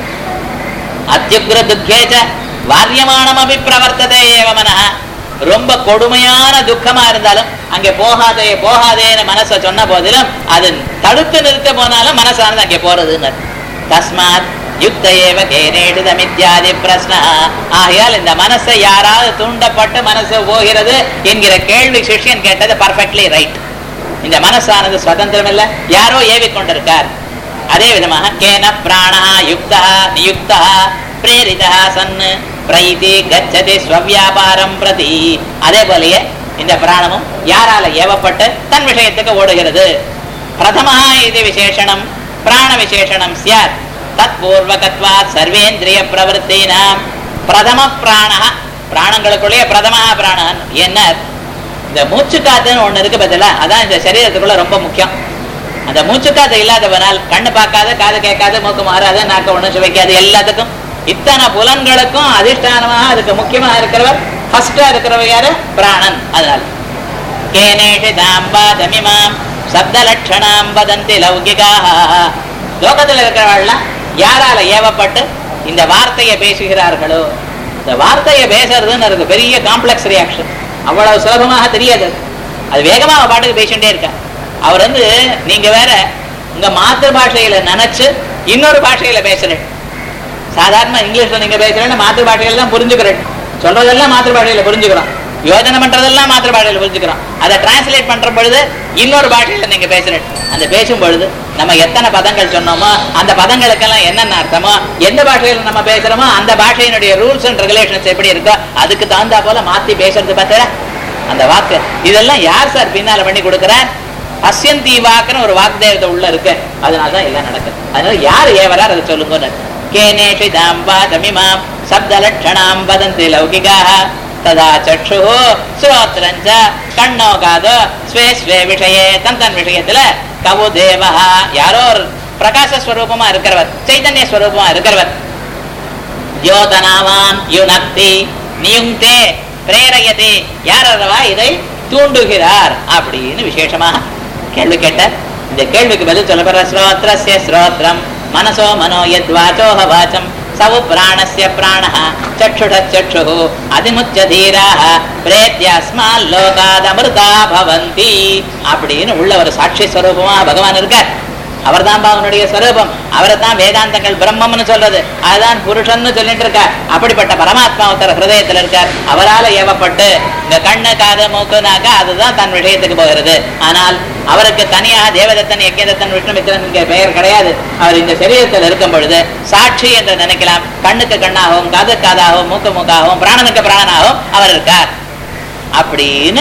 அத்தியுக்ர துக்கேச்ச வாரியமானம் அபி பிரவர்த்ததே ஏவ மனஹ ரொம்ப கொடுமையான துக்கமா இருந்தாலும் அங்கே போகாதே போகாதேன்னு மனசை சொன்ன போதிலும் அது தடுத்து நிறுத்த போனாலும் மனசானது அங்கே போறதுன்னு தஸ்மாத் யுக்த ஏவ கேனேடுதமித்யாதி பிரஸ்ன ஆகையால் இந்த மனசை யாராவது தூண்டப்பட்டு மனசு போகிறது என்கிற கேள்வி சிஷ்யன் கேட்டது பர்ஃபெக்ட்லி ரைட் இந்த மனசானது சுதந்திரம் இல்ல யாரோ ஏவி கொண்டிருக்கார் அதே விதமாக கேன பிராணா யுக்தா நியுக்தா பிரேரிதா சன்னு பிரைதி கச்சதி ஸ்வவியாபாரம் பிரதி அதே போலயே இந்த பிராணமும் யாரால ஏவப்பட்டு தன் விஷயத்துக்கு ஓடுகிறது பிரதமா இது விசேஷணம் பிராண விசேஷணம் சியாத் தத் பூர்வகத்வா சர்வேந்திரிய பிரவருத்தினாம் பிரதம பிராண பிராணங்களுக்குள்ளேயே பிரதம பிராணன் என்ன இந்த மூச்சு காத்துன்னு ஒண்ணு இருக்கு பதிலா அதான் இந்த சரீரத்துக்குள்ள ரொம்ப முக்கியம் அந்த மூச்சு காத்து இல்லாதவனால் கண்ணு பார்க்காத காது கேட்காத மூக்கு மாறாத நாக்க ஒண்ணு சுவைக்காது எல்லாத்துக்கும் இத்தனை புலன்களுக்கும் அதிஷ்டானமாக அதுக்கு முக்கியமா இருக்கிறவர் ஃபர்ஸ்டா இருக்கிறவர் யாரு பிராணன் அதனால கேனேஷி தாம்பா தமிமாம் சப்த லட்சணாம் வதந்தி லௌகிகாக லோகத்தில் இருக்கிறவர்கள்லாம் யாரால ஏவப்பட்டு இந்த வார்த்தையை பேசுகிறார்களோ இந்த வார்த்தையை பேசுறதுன்னு இருக்கு பெரிய காம்ப்ளெக்ஸ் ரியாக்ஷன் அவ்வளவு சுலபமாக தெரியாது அது வேகமா அவ பாட்டுக்கு பேசிட்டே இருக்கா அவர் வந்து நீங்க வேற உங்க மாத்திரு பாஷையில நினைச்சு இன்னொரு பாஷையில பேசுறேன் சாதாரண இங்கிலீஷ்ல நீங்க பேசுறேன்னு மாத்திரு பாஷையில தான் புரிஞ்சுக்கிறேன் சொல்றதெல்லாம் மாத்திரு பாஷையில புரிஞ்சுக்கிறோம் யோஜனை பண்றதெல்லாம் மாத்திரு பாஷையில புரிஞ்சுக்கிறோம் அதை டிரான்ஸ்லேட் பண்ற பொழுது இன்னொரு பாஷையில நீங்க பேசுறேன் அந்த பேசும் பொழுது நம்ம எத்தனை பதங்கள் சொன்னோமோ அந்த பதங்களுக்கெல்லாம் என்னென்ன அர்த்தமோ எந்த பாஷையில நம்ம பேசுறோமோ அந்த பாஷையினுடைய ரூல்ஸ் அண்ட் ரெகுலேஷன்ஸ் எப்படி இருக்கோ அதுக்கு தகுந்தா போல மாத்தி பேசுறது பார்த்தா அந்த வாக்கு இதெல்லாம் யார் சார் பின்னால பண்ணி கொடுக்குறார் அசியந்தி வாக்குன்னு ஒரு வாக்தேவத்தை உள்ள இருக்கு அதனால தான் எல்லாம் நடக்குது அதனால யார் ஏவரார் அதை சொல்லுங்க கேனேஷி தாம்பா தமிமாம் சப்த லட்சணாம் வதந்தி லௌகிகாக ததா சக்ஷு ஸ்ரோத்ரஞ்ச கண்ணோ காதோ ஸ்வே ஸ்வே விஷயே தன் தன் விஷயத்துல கவு தேவா யாரோ ஒரு பிரகாச ஸ்வரூபமா இருக்கிறவர் சைதன்ய ஸ்வரூபமா இருக்கிறவர் யோதனாவான் யுனக்தி நியுங்தே பிரேரயதே யாரவா இதை தூண்டுகிறார் அப்படின்னு விசேஷமாக கேள்வி கேட்டார் இந்த கேள்விக்கு பதில் சொல்லப்படுற ஸ்ரோத்ரஸ்ய ஸ்ரோத்ரம் மனசோ மனோ யத் வாச்சோஹ வாச்சம் சவு பிராணஸ்ய பிராணः சक्षुषः चक्षुः அதிமுச்ச தீராः பிரேத்யஸ்மால் லோகாதமிருதா பவந்தி அப்படின்னு உள்ள ஒரு சாட்சி ஸ்வரூபமா பகவான் இருக்கார் அவர்தான் அவனுடைய ஸ்வரூபம் அவரை தான் வேதாந்தங்கள் பிரம்மம்னு சொல்றது அதுதான் புருஷன்னு சொல்லிட்டு இருக்கார் அப்படிப்பட்ட பரமாத்மா ஒருத்தர் ஹிருதயத்துல இருக்கார் அவரால ஏவப்பட்டு இந்த கண்ணு காது மூக்கு நாக்க அதுதான் தன் விஷயத்துக்கு போகிறது ஆனால் அவருக்கு தனியாக தேவதத்தன் யக்கியதத்தன் விஷ்ணுமித்திரன் என்கிற பெயர் கிடையாது அவர் இந்த சரீரத்தில் இருக்கும் பொழுது சாட்சி என்று நினைக்கலாம் கண்ணுக்கு கண்ணாகவும் காது காதாகவும் மூக்கு மூக்காகவும் பிராணனுக்கு பிராணனாகவும் அவர் இருக்கார் அப்படின்னு